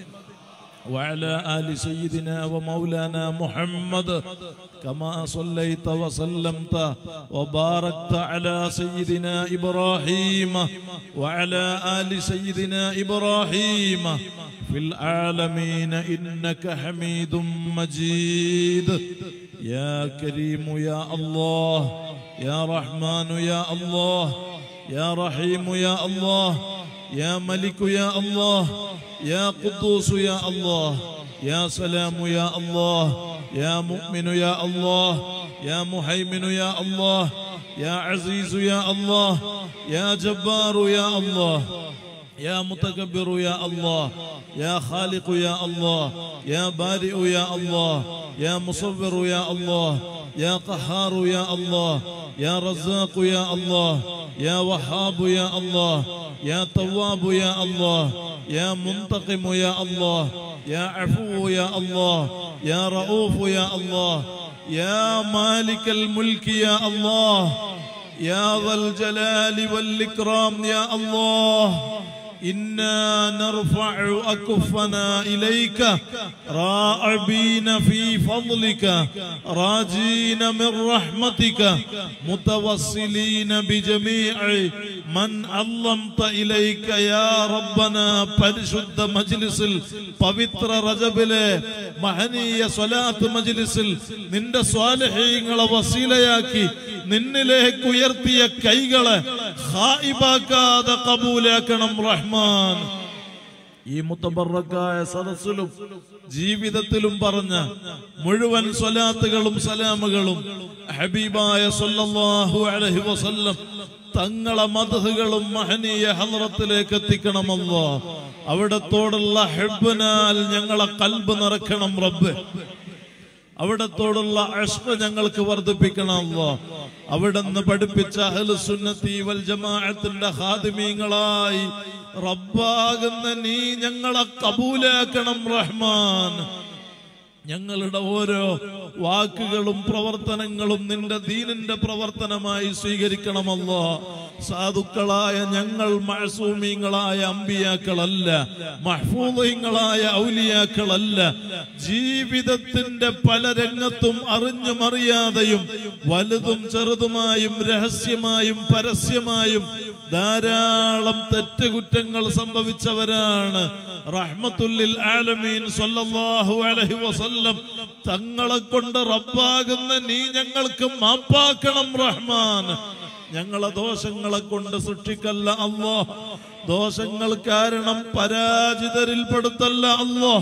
وعلى آل سيدنا ومولانا محمد كما صليت وسلمت وباركت على سيدنا إبراهيم وعلى آل سيدنا إبراهيم في العالمين إنك حميد مجيد يا كريم يا الله يا رحمن يا الله يا رحيم يا الله يا ملك يا الله يا قدوس يا الله يا سلام يا الله يا مؤمن يا الله يا مهيمن يا الله يا عزيز يا الله يا جبار يا الله يا متكبر يا الله يا خالق يا الله يا بارئ يا الله يا مصور يا الله يا قهار يا الله يا رزاق يا الله يا وهاب يا الله يا تواب يا الله يا منتقم يا الله يا عفو يا الله يا رؤوف يا الله يا مالك الملك يا الله يا ذا الجلال والإكرام يا الله إنا نرفع أكفنا إليك راعبين في فضلك راجين من رحمتك متوسلين بجميع من علمت إليك يا ربنا പരിശുദ്ധ മജ്ലിസിൽ പവിത്ര റജബിലെ മഹനീയ സ്വലാത്ത് മജ്ലിസിൽ നിന്റെ സ്വാലഹീങ്ങളെ വസീലയാക്കി നിന്നിലേക്ക് ഉയർത്തിയ കൈകളെ ഹായിബാക്കാതെ കബൂലാക്കണം റഹ്മാൻ ഈ മുത്തബറക്കായ സദസ്സിലും ജീവിതത്തിലും പറഞ്ഞ മുഴുവൻ സ്വലാത്തുകളും സലാമുകളും ഹബീബായ സല്ലല്ലാഹു അലൈഹി വസല്ലം തങ്ങളെ മധുകളും മഹനീയ ഹദ്റത്തിലേക്ക് എത്തിക്കണമല്ലോ അവിടത്തോടുള്ള ഹെബിനാൽ ഞങ്ങളെ കൽബ് നിറക്കണം റബ്ബ് അവിടത്തോടുള്ള അഷ്പ ഞങ്ങൾക്ക് വർദ്ധിപ്പിക്കണം അല്ലോ അവിടുന്ന് പഠിപ്പിച്ച അഹ്ലുസുന്നത്തി വൽ ജമാഅത്തിന്റെ ഹാദിമീങ്ങളായി റബ്ബാകുന്ന നീ ഞങ്ങളെ കബൂലാക്കണം റഹ്മാൻ ഞങ്ങളുടെ ഓരോ വാക്കുകളും പ്രവർത്തനങ്ങളും നിന്റെ ദീനിന്റെ പ്രവർത്തനമായി സ്വീകരിക്കണമല്ലോ സാധുക്കളായ ഞങ്ങൾ മഴസൂമീങ്ങളായ അമ്പിയാക്കളല്ല മഹ്ഫൂദീങ്ങളായ ഔലിയാക്കളല്ല ജീവിതത്തിന്റെ പല രംഗത്തും അറിഞ്ഞും അറിയാതെയും വലുതും ചെറുതുമായും രഹസ്യമായും പരസ്യമായും ധാരാളം തെറ്റുകുറ്റങ്ങൾ സംഭവിച്ചവരാണ് റഹ്മത്തുല്ലിൽ ആലമീൻ സല്ലല്ലാഹു അലൈഹി വസല്ലം തങ്ങളെ കൊണ്ട് റബ്ബാകുന്ന നീ ഞങ്ങൾക്ക് മാപ്പാക്കണം റഹ്മാൻ ഞങ്ങളെ ദോഷങ്ങളെ കൊണ്ട് സൃഷ്ടിക്കല്ല അല്ലോ ദോഷങ്ങൾ കാരണം പരാജിതരിൽപ്പെടുത്തല്ല അല്ലോ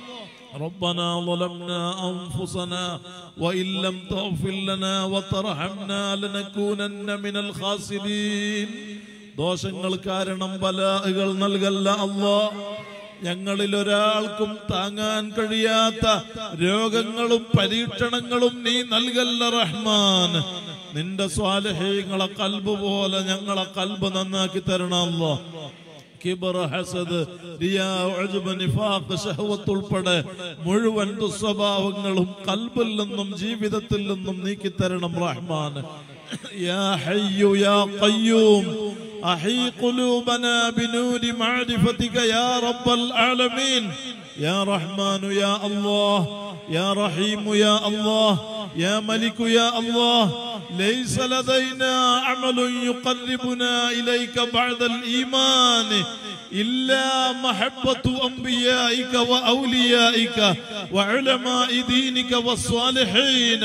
ربنا ظلمنا أنفسنا وإن لم تغفر لنا وترحمنا لنكونن من الخاسرين ദോഷങ്ങൾ കാരണം ബലാഹുകൾ നൽകല്ല അല്ലോ ഞങ്ങളിൽ ഒരാൾക്കും താങ്ങാൻ കഴിയാത്ത രോഗങ്ങളും പരീക്ഷണങ്ങളും നീ നൽകല്ല റഹ്മാൻ നിന്റെ സ്വാലഹ്യങ്ങളെ കൽബ് പോലെ ഞങ്ങളെ കൽബ് നന്നാക്കി തരണം അല്ലോ കിബർ ഹസദ് റിയാ ഉജ്ബ് നിഫാഖ് ശഹവത്ത് ഉൾപ്പെടെ മുഴുവൻ ദുസ്വഭാവങ്ങളും കൽബിൽ നിന്നും ജീവിതത്തിൽ നിന്നും നീക്കി തരണം റഹ്മാൻ യാ ഹയ്യു യാ ഖയ്യൂം أحي قلوبنا بنور معرفتك يا رب العالمين يا رحمن يا الله يا رحيم يا الله يا ملك يا الله ليس لدينا عمل يقربنا إليك بعد الإيمان إلا محبة أنبيائك وأوليائك وعلماء دينك والصالحين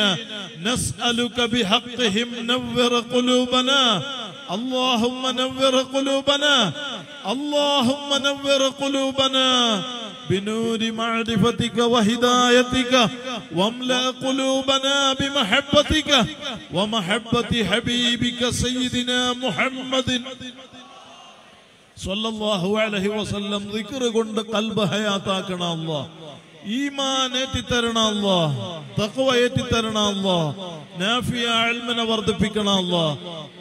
نسألك بحقهم نور قلوبنا اللهم نور قلوبنا اللهم نور قلوبنا بنور معرفتك وهدايتك واملأ قلوبنا بمحبتك ومحبة حبيبك سيدنا محمد സല്ലല്ലാഹു അലൈഹി വസല്ലം ദിക്ർ കൊണ്ട് കൽബ് ഹയാത്താക്കണ അല്ലാഹ് ഈമാൻ ഏറ്റിത്തരണ അല്ലാഹ് തഖ്വ ഏറ്റിത്തരണ അല്ലാഹ് നാഫിയ ഇൽമിനെ വർദ്ധിപ്പിക്കണ അല്ലാഹ്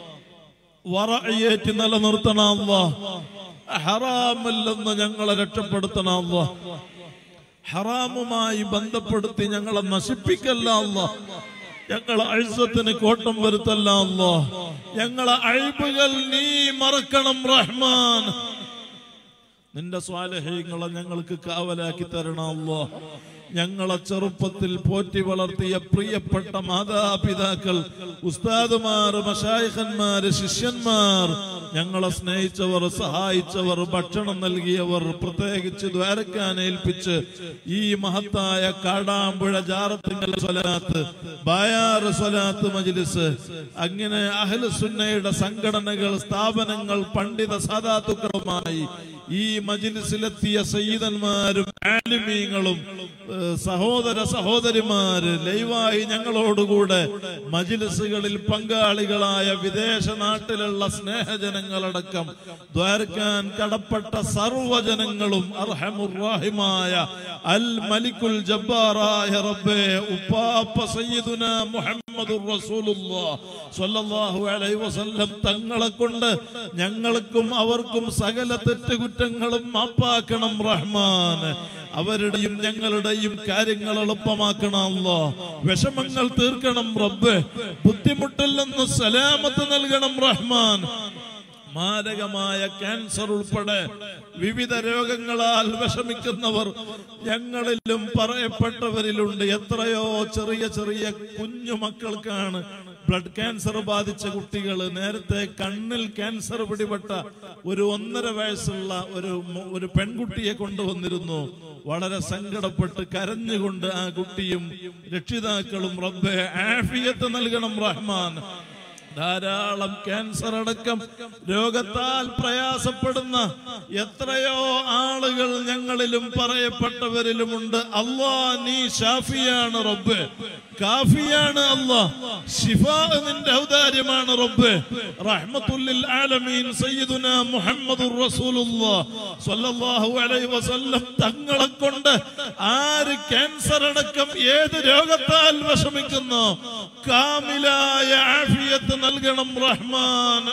വറഅയേറ്റ് നിലനിർത്തണ അല്ലാഹ് ഹറാമിൽ നിന്ന് ഞങ്ങളെ രക്ഷപ്പെടുത്തണ അല്ലാഹ് ഹറാമുമായി ബന്ധപ്പെടുത്തി ഞങ്ങളെ നശിപ്പിക്കല്ല അല്ലാഹ് ഞങ്ങളെ അഴുസത്തിന് കോട്ടം വരുത്തല്ല അല്ലോ ഞങ്ങളെ അഴിബുകൾ നീ മറക്കണം റഹ്മാൻ നിന്റെ സ്വാലഹ്യങ്ങളെ ഞങ്ങൾക്ക് കാവലാക്കി തരണം അല്ലോ ഞങ്ങളെ ചെറുപ്പത്തിൽ പോറ്റി വളർത്തിയ പ്രിയപ്പെട്ട മാതാപിതാക്കൾ ഉസ്താദുമാർ മഷായിഖന്മാര് ശിഷ്യന്മാർ ഞങ്ങളെ സ്നേഹിച്ചവർ സഹായിച്ചവർ ഭക്ഷണം നൽകിയവർ പ്രത്യേകിച്ച് ദ്വാരക്കാൻ ഏൽപ്പിച്ച് ഈ മഹത്തായ കാടാമ്പുഴ ജാറത്തിങ്കൽ സ്വലാത്ത് ബായാറ് സ്വലാത്ത് മജ്ലിസ് അങ്ങനെ അഹ്ലു സുന്നയുടെ സംഘടനകൾ സ്ഥാപനങ്ങൾ പണ്ഡിത സാധാത്തുക്കളുമായി ഈ മജിലിസിലെത്തിയ സയ്യിദന്മാരും ആലിമീങ്ങളും ഏഹ്, സഹോദര സഹോദരിമാര് ലൈവായി ഞങ്ങളോടുകൂടെ മജിലിസുകളിൽ പങ്കാളികളായ വിദേശ നാട്ടിലുള്ള സ്നേഹജനങ്ങളടക്കം ദ്വാരക്കാൻ കടപ്പെട്ട സർവജനങ്ങളും അർഹമുറാഹിമായ അൽ മലിക്കുൽ ജബ്ബാറായ റബ്ബേ ഉപ്പാപ്പ സയ്യിദുന മുഹമ്മദുർ റസൂലുള്ളാഹ് സ്വല്ലല്ലാഹു അലൈഹി വസല്ലം തങ്ങളെ കൊണ്ട് ഞങ്ങൾക്കും അവർക്കും സകല തെറ്റുകുറ്റങ്ങളും മാപ്പാക്കണം റഹ്മാൻ അവരുടെയും ഞങ്ങളുടെയും കാര്യങ്ങൾ എളുപ്പമാക്കണം അല്ലോ വിഷമങ്ങൾ തീർക്കണം റബ്ബ് ബുദ്ധിമുട്ടിൽ നിന്ന് സലാമത്ത് നൽകണം റഹ്മാൻ മാരകമായ ക്യാൻസർ ഉൾപ്പെടെ വിവിധ രോഗങ്ങളാൽ വിഷമിക്കുന്നവർ ഞങ്ങളിലും പറയപ്പെട്ടവരിലുണ്ട് എത്രയോ ചെറിയ ചെറിയ കുഞ്ഞു മക്കൾക്കാണ് ബ്ലഡ് ക്യാൻസർ ബാധിച്ച കുട്ടികൾ നേരത്തെ കണ്ണിൽ ക്യാൻസർ പിടിപെട്ട ഒരു ഒന്നര വയസ്സുള്ള ഒരു മു- ഒരു പെൺകുട്ടിയെ കൊണ്ടുവന്നിരുന്നു വളരെ സങ്കടപ്പെട്ട് കരഞ്ഞുകൊണ്ട് ആ കുട്ടിയും രക്ഷിതാക്കളും റബ്ബെ ആഫിയത്ത് നൽകണം റഹ്മാൻ ധാരാളം ക്യാൻസർ അടക്കം രോഗത്താൽ പ്രയാസപ്പെടുന്ന എത്രയോ ആളുകൾ ഞങ്ങളിലും പറയപ്പെട്ടവരിലുമുണ്ട് അള്ളാ നീ ഷാഫിയാണ് റബ്ബ് കാഫിയാണ് അള്ളാ ഷിഫാ നിന്റെ ഔദാര്യമാണ് റബ്ബ് റഹ്മത്തുല്ലിൽ ആലമീൻ സയ്യിദുന മുഹമ്മദുർ റസൂലുള്ളാഹ് സ്വല്ലല്ലാഹു അലൈഹി വസല്ലം തങ്ങളെ കൊണ്ട് ആര് ക്യാൻസർ അടക്കം ഏത് രോഗത്താൽ വിഷമിക്കുന്നു കാമിലായ ആഫിയത്ത് നൽകണം റഹ്മാൻ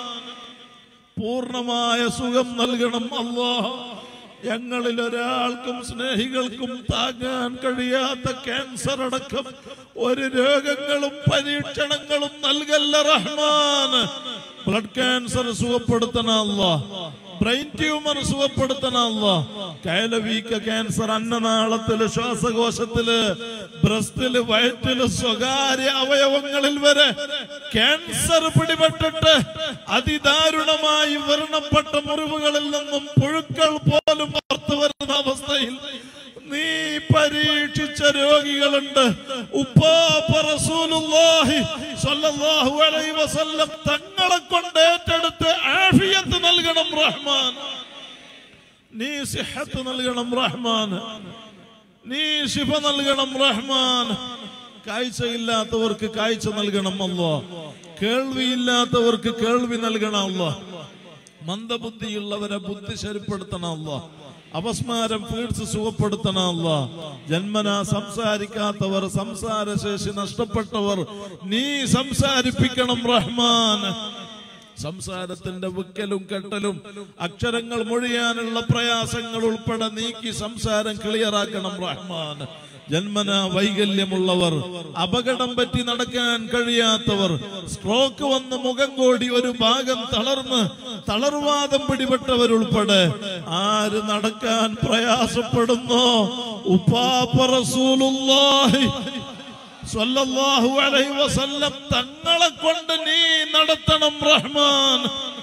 പൂർണ്ണമായ സുഖം നൽകണം അല്ലാ ഞങ്ങളിൽ ഒരാൾക്കും സ്നേഹികൾക്കും താങ്ങാൻ കഴിയാത്ത ക്യാൻസർ അടക്കം ഒരു രോഗങ്ങളും പരീക്ഷണങ്ങളും നൽകല്ല റഹ്മാൻ ബ്ലഡ് ക്യാൻസർ സുഖപ്പെടുത്തണ അല്ലാ ബ്രെയിൻ ട്യൂമർ സുഖപ്പെടുത്തണ അല്ലാ കയലവീക്ക ക്യാൻസർ അന്നനാളത്തില് ശ്വാസകോശത്തില് ബ്രസ്റ്റില് വയറ്റില് സ്വകാര്യ അവയവങ്ങളിൽ വരെ ക്യാൻസർ പിടിപെട്ടിട്ട് അതിദാരുണമായി വ്രണപ്പെട്ട മുറിവുകളിൽ നിന്നും പുഴുക്കൾ പോലും പുറത്തു വരുന്ന അവസ്ഥയിൽ നീ പരീക്ഷിച്ച രോഗികളുണ്ട് ഉപ്പാപ്പ റസൂലുള്ളാഹി സ്വല്ലല്ലാഹു അലൈഹി വസല്ലം തങ്ങളെ കൊണ്ട് ഏറ്റെടുത്ത് ആഫിയത്ത് നൽകണം റഹ്മാൻ നീ സിഹത്ത് നൽകണം റഹ്മാൻ നീ ശിഫ നൽകണം റഹ്മാൻ കാഴ്ചയില്ലാത്തവർക്ക് കാഴ്ച നൽകണം അല്ലോ കേൾവിയില്ലാത്തവർക്ക് കേൾവി നൽകണം അല്ലോ മന്ദബുദ്ധിയുള്ളവരെ ബുദ്ധി ശരിപ്പെടുത്തണം അല്ലോ അപസ്മാരം പീഡ്സ് സുഖപ്പെടുത്തണം അല്ലോ ജന്മന സംസാരിക്കാത്തവർ സംസാരശേഷി നഷ്ടപ്പെട്ടവർ നീ സംസാരിപ്പിക്കണം റഹ്മാൻ സംസാരത്തിന്റെ വിക്കലും കെട്ടലും അക്ഷരങ്ങൾ മൊഴിയാനുള്ള പ്രയാസങ്ങൾ ഉൾപ്പെടെ നീക്കി സംസാരം ക്ലിയറാക്കണം റഹ്മാൻ ജന്മന വൈകല്യമുള്ളവർ അപകടം പറ്റി നടക്കാൻ കഴിയാത്തവർ സ്ട്രോക്ക് വന്ന് മുഖം കോടി ഒരു ഭാഗം തളർന്ന് തളർവാദം പിടിപെട്ടവരുൾപ്പെടെ ആര് നടക്കാൻ പ്രയാസപ്പെടുന്നോ ഉപ്പാപ്പ റസൂലുള്ളാഹി സ്വല്ലല്ലാഹു അലൈഹി വസല്ലം തങ്ങളെ കൊണ്ട് നീ നടത്തണം റഹ്മാൻ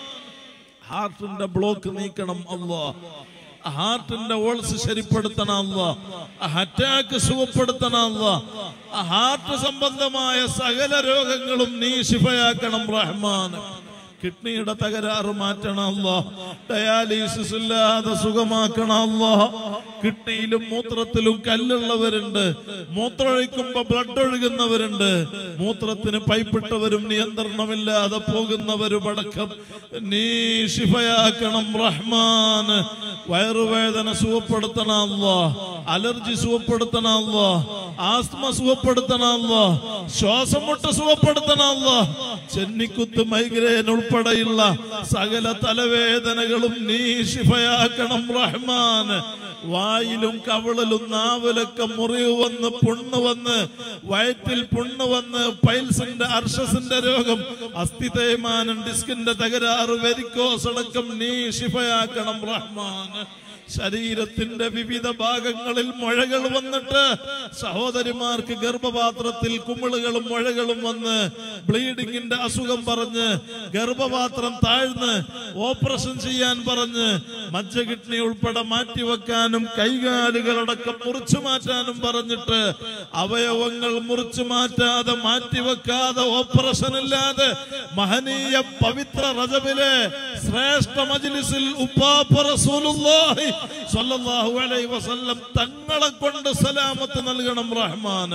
ഹാർട്ടിന്റെ ബ്ലോക്ക് നീക്കണം അല്ലാ ഹാർട്ടിന്റെ ഓൾസ് ശരിപ്പെടുത്തണം അല്ലാ അറ്റാക്ക് സുഖപ്പെടുത്തണം അല്ലാ ഹാർട്ട് സംബന്ധമായ സകല രോഗങ്ങളും നീ ശിഫയാക്കണം റഹ്മാൻ കിഡ്നിയുടെ തകരാറ് മാറ്റണം അല്ലാ ഡയാലിസിസ് ഇല്ലാതെ സുഖമാക്കണം അല്ലാ കിഡ്നിയിലും മൂത്രത്തിലും കല്ലുള്ളവരുണ്ട് മൂത്രമൊഴിക്കുമ്പോ ബ്ലഡ് ഒഴുകുന്നവരുണ്ട് മൂത്രത്തിന് പൈപ്പിട്ടവരും നിയന്ത്രണമില്ലാതെ പോകുന്നവരും അടക്കം നീ ശിഫയാക്കണം റഹ്മാൻ വയറുവേദന സുഖപ്പെടുത്തണം അല്ലാ അലർജി സുഖപ്പെടുത്തണം അല്ലാ ആസ്മ സുഖപ്പെടുത്തണം അല്ലാ ശ്വാസം മുട്ട് സുഖപ്പെടുത്തണം അല്ലാ ചെന്നിക്കുത്ത് മൈഗ്രേൻ ഉൾപ്പെടെയുള്ള സകല തലവേദനകളും നീ ശിഫയാക്കണം റഹ്മാൻ വായിലും കവിളിലും നാവിലൊക്കെ മുറിവ് വന്ന് പുണ്ണ് വന്ന് വയറ്റിൽ പുണ്ണ് വന്ന് പൈൽസിന്റെ അർഷസിന്റെ രോഗം അസ്ഥി തേയ്മാനം ഡിസ്കിന്റെ തകരാറ് വെരിക്കോസ് അടക്കം നീ ശിഫയാക്കണം റഹ്മാൻ ശരീരത്തിന്റെ വിവിധ ഭാഗങ്ങളിൽ മുഴകൾ വന്നിട്ട് സഹോദരിമാർക്ക് ഗർഭപാത്രത്തിൽ കുമിളുകളും മുഴകളും വന്ന് ബ്ലീഡിങ്ങിന്റെ അസുഖം പറഞ്ഞ് ഗർഭപാത്രം താഴ്ന്ന് ഓപ്പറേഷൻ ചെയ്യാൻ പറഞ്ഞ് മജ്ജ കിഡ്നി ഉൾപ്പെടെ മാറ്റിവെക്കാനും കൈകാലുകളടക്കം മുറിച്ചു മാറ്റാനും പറഞ്ഞിട്ട് അവയവങ്ങൾ മുറിച്ചു മാറ്റാതെ മാറ്റിവെക്കാതെ ഓപ്പറേഷൻ ഇല്ലാതെ മഹനീയ പവിത്ര റജബിലെ ശ്രേഷ്ഠ മജ്ലിസിൽ ഉപ്പാപ്പ റസൂലുള്ളാഹി സ്വല്ലല്ലാഹു അലൈഹി വസല്ലം തങ്ങളെ കൊണ്ട് സലാമത്ത് നൽകണം റഹ്മാൻ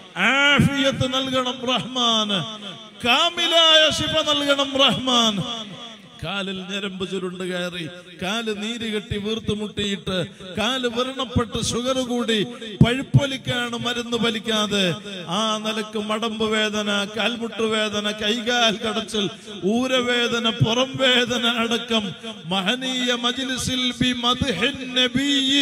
ആഫിയത്ത് നൽകണം റഹ്മാൻ കാമിലായ ശിഫ നൽകണം റഹ്മാൻ കാലിൽ ഞരമ്പ് ചുരുണ്ട് കയറി കാല് നീര് കെട്ടി വീർത്തുമുട്ടിയിട്ട് കാല് വ്രണപ്പെട്ട് ഷുഗർ കൂടി പഴുപ്പൊലിക്കാണ് മരുന്ന് വലിക്കാതെ ആ നിലക്ക് മടമ്പ് വേദന കാൽമുട്ട് വേദന കൈകാൽ കടച്ചൽ ഊരവേദന പുറം വേദന അടക്കം മഹനീയ മജ്ലിസിൽ ബി മദ്ഹിൻ നബിയ്യി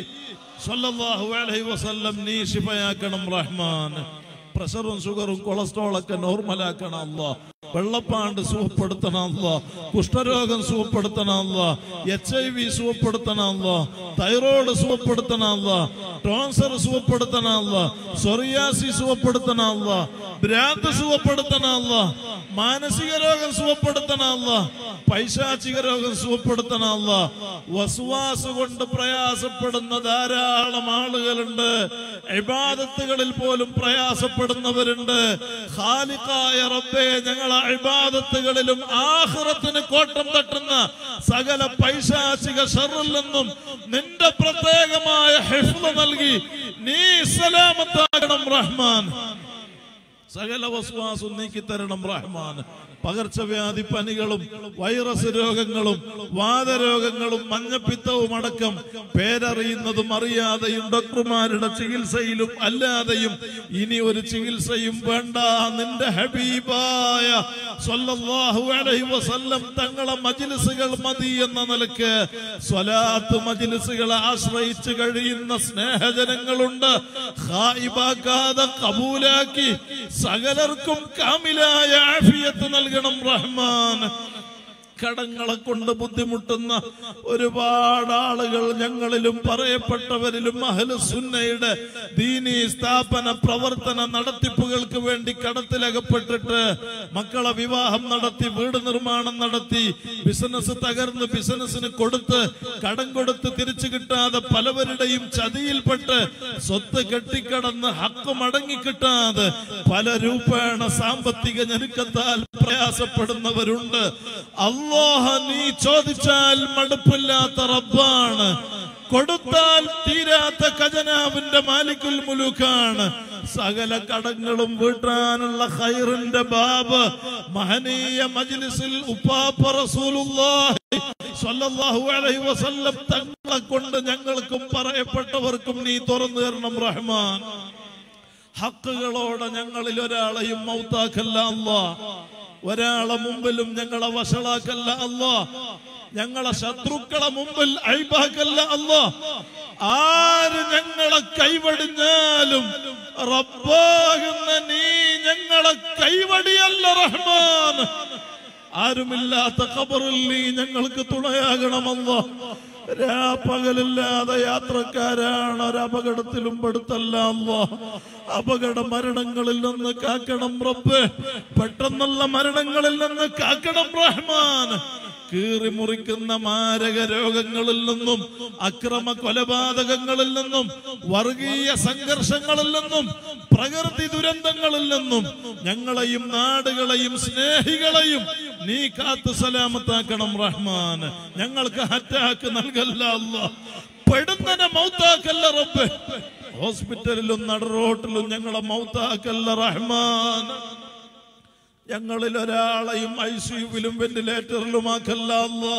സല്ലല്ലാഹു അലൈഹി വസല്ലം നീ ശിഫയാക്കണം റഹ്മാൻ പ്രഷറും ഷുഗറും കൊളസ്ട്രോളൊക്കെ നോർമലാക്കണം അല്ലോ വെള്ളപ്പാണ്ട് സുഖപ്പെടുത്തണം അല്ലോ കുഷ്ഠരോഗം സുഖപ്പെടുത്തണം അല്ലോ എച്ച് ഐ വി സുഖപ്പെടുത്തണം അല്ലോ തൈറോയ്ഡ് സുഖപ്പെടുത്തണം അല്ലോ ടോൺസർ സുഖപ്പെടുത്തണം അല്ലോ സൊറിയാസി സുഖപ്പെടുത്തണം അല്ലോ ഭ്രാന്ത് സുഖപ്പെടുത്തണം അല്ലോ മാനസിക രോഗം സുഖപ്പെടുത്തണം അല്ലോ പൈശാചിക രോഗം സുഖപ്പെടുത്തണം അല്ലോ വസുവാസ് കൊണ്ട് പ്രയാസപ്പെടുന്ന ധാരാളം ആളുകളുണ്ട് ഇബാദത്തുകളിൽ പോലും പ്രയാസപ്പെടുന്നവരുണ്ട് ഖാലിഖായ റബ്ബേ ഞങ്ങൾ ഇബാദത്തുകളിലും ആഖിറത്തിന് കോട്ടം തട്ടുന്ന സകല പൈശാചിക ഷറിൽ നിന്നും നിന്റെ പ്രത്യേകമായ ഹിഫ്ള് നൽകി നീ സലാമത്താകണം റഹ്മാൻ സകല വസ്വാസും നീക്കിത്തരണം റഹ്മാൻ പകർച്ചവ്യാധി പനികളും വൈറസ് രോഗങ്ങളും വാതരോഗങ്ങളും മഞ്ഞപ്പിത്തവും അടക്കം പേരറിയുന്നതും അറിയാതെയും ഡോക്ടർമാരുടെ ചികിത്സയിലും അല്ലാതെയും ഇനി ഒരു ചികിത്സയും വേണ്ട നിന്റെ ഹബീബായ സ്വല്ലല്ലാഹു അലൈഹി വസല്ലം തങ്ങളെ മജ്ലിസുകൾ മതി എന്ന നിലക്ക് സ്വലാത്ത് മജ്ലിസുകളെ ആശ്രയിച്ച് കഴിയുന്ന സ്നേഹജനങ്ങളുണ്ട് ഹായിബാക്കാതെ കബൂലാക്കി സകലർക്കും കാമിലായ ആഫിയത്ത് നൽകണം റഹ്മാൻ കടങ്ങളെ കൊണ്ട് ബുദ്ധിമുട്ടുന്ന ഒരുപാട് ആളുകൾ ഞങ്ങളിലും പറയപ്പെട്ടവരിലും അഹ്ലു സുന്നയുടെ ദീനി സ്ഥാപന പ്രവർത്തന നടത്തിപ്പുകൾക്ക് വേണ്ടി കടത്തിലകപ്പെട്ടിട്ട് മക്കളെ വിവാഹം നടത്തി വീട് നിർമ്മാണം നടത്തി ബിസിനസ് തകർന്ന് ബിസിനസ്സിന് കൊടുത്ത് കടം കൊടുത്ത് തിരിച്ചു കിട്ടാതെ പലവരുടെയും ചതിയിൽപ്പെട്ട് സ്വത്ത് കെട്ടിക്കടന്ന് ഹക്ക് മടങ്ങി കിട്ടാതെ പല രൂപേണ സാമ്പത്തിക ഞെരുക്കത്താൽ പ്രയാസപ്പെടുന്നവരുണ്ട് അള്ളാഹ നീ ചോദിച്ചാൽ മടുപ്പില്ലാത്ത റബ്ബാണ് കൊടുത്താൽ തീരാത്ത ഖജനാവിന്റെ മാലിക്കുൽ മുലൂക്കാണ് സകല കടങ്ങളും വീട്ടാനുള്ള ഖൈറിന്റെ ബാബ് മഹനീയ മജ്ലിസിൽ ഉപ്പാപ്പ റസൂലുള്ളാഹി സ്വല്ലല്ലാഹു അലൈഹി വസല്ലം തങ്ങളെ കൊണ്ട് ഞങ്ങൾക്കും പറയപ്പെട്ടവർക്കും നീ തുറന്നു തരണം റഹ്മാൻ ഹക്കുകളോടെ ഞങ്ങളിൽ ഒരാളെയും മൗത്താക്കല്ല അല്ലാ ഒരാളെ മുമ്പിലും ഞങ്ങളെ വഷളാക്കല്ല അല്ലാ ഞങ്ങളെ ശത്രുക്കളെ മുമ്പിൽ അഴിബാക്കല്ല അല്ലാ ആര് ഞങ്ങളെ കൈവടിഞ്ഞാലും റബ്ബാകുന്ന നീ ഞങ്ങളെ കൈവടിയല്ല റഹ്മാൻ ആരുമില്ലാത്ത ഖബറിൽ നീ ഞങ്ങൾക്ക് തുണയാകണമല്ലോ രാപ്പകലില്ലാതെ യാത്രക്കാരാണ് ഒരു അപകടത്തിലും പെടുത്തല്ല അല്ലോ അപകട മരണങ്ങളിൽ നിന്ന് കാക്കണം റബ്ബ് പെട്ടെന്നുള്ള മരണങ്ങളിൽ നിന്ന് കാക്കണം റഹ്മാൻ കീറി മുറിക്കുന്ന മാരക രോഗങ്ങളിൽ നിന്നും അക്രമ കൊലപാതകങ്ങളിൽ നിന്നും വർഗീയ സംഘർഷങ്ങളിൽ നിന്നും പ്രകൃതി ദുരന്തങ്ങളിൽ നിന്നും ഞങ്ങളെയും നാടുകളെയും സ്നേഹികളെയും നീ കാത്തു സലാമത്താക്കണം റഹ്മാൻ ഞങ്ങൾക്ക് അറ്റാക്ക് നൽകല്ല അല്ല പെടുന്നനെ മൗത്താക്കല്ല റബ്ബ് ഹോസ്പിറ്റലിലും നടറോട്ടിലും ഞങ്ങളെ മൗത്താക്കല്ല റഹ്മാൻ ഞങ്ങളിൽ ഒരാളെയും ഐ സിയുവിലും വെന്റിലേറ്ററിലുമാക്കല്ല അല്ലാ.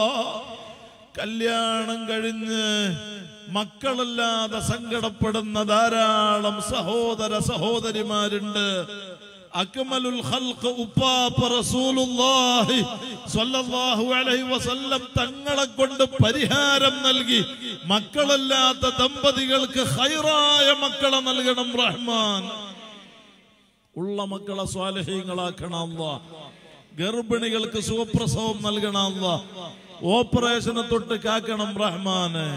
കല്യാണം കഴിഞ്ഞ് മക്കളില്ലാതെ സങ്കടപ്പെടുന്ന ധാരാളം സഹോദര സഹോദരിമാരുണ്ട് അക്മലുൽ ഖൽഖ് ഉപ്പാപ്പ റസൂലുള്ളാഹി സ്വല്ലല്ലാഹു അലൈഹി വസല്ലം തങ്ങളെ കൊണ്ട് പരിഹാരം നൽകി മക്കളില്ലാത്ത ദമ്പതികൾക്ക് ഹൈറായ മക്കളെ നൽകണം റഹ്മാൻ ഉള്ള മക്കളെ സ്വാലഹീങ്ങളാക്കണം അല്ലാ. ഗർഭിണികൾക്ക് സുഖപ്രസവം നൽകണം അല്ലാ. ഓപ്പറേഷനെ തൊട്ട് കാക്കണം റഹ്മാന്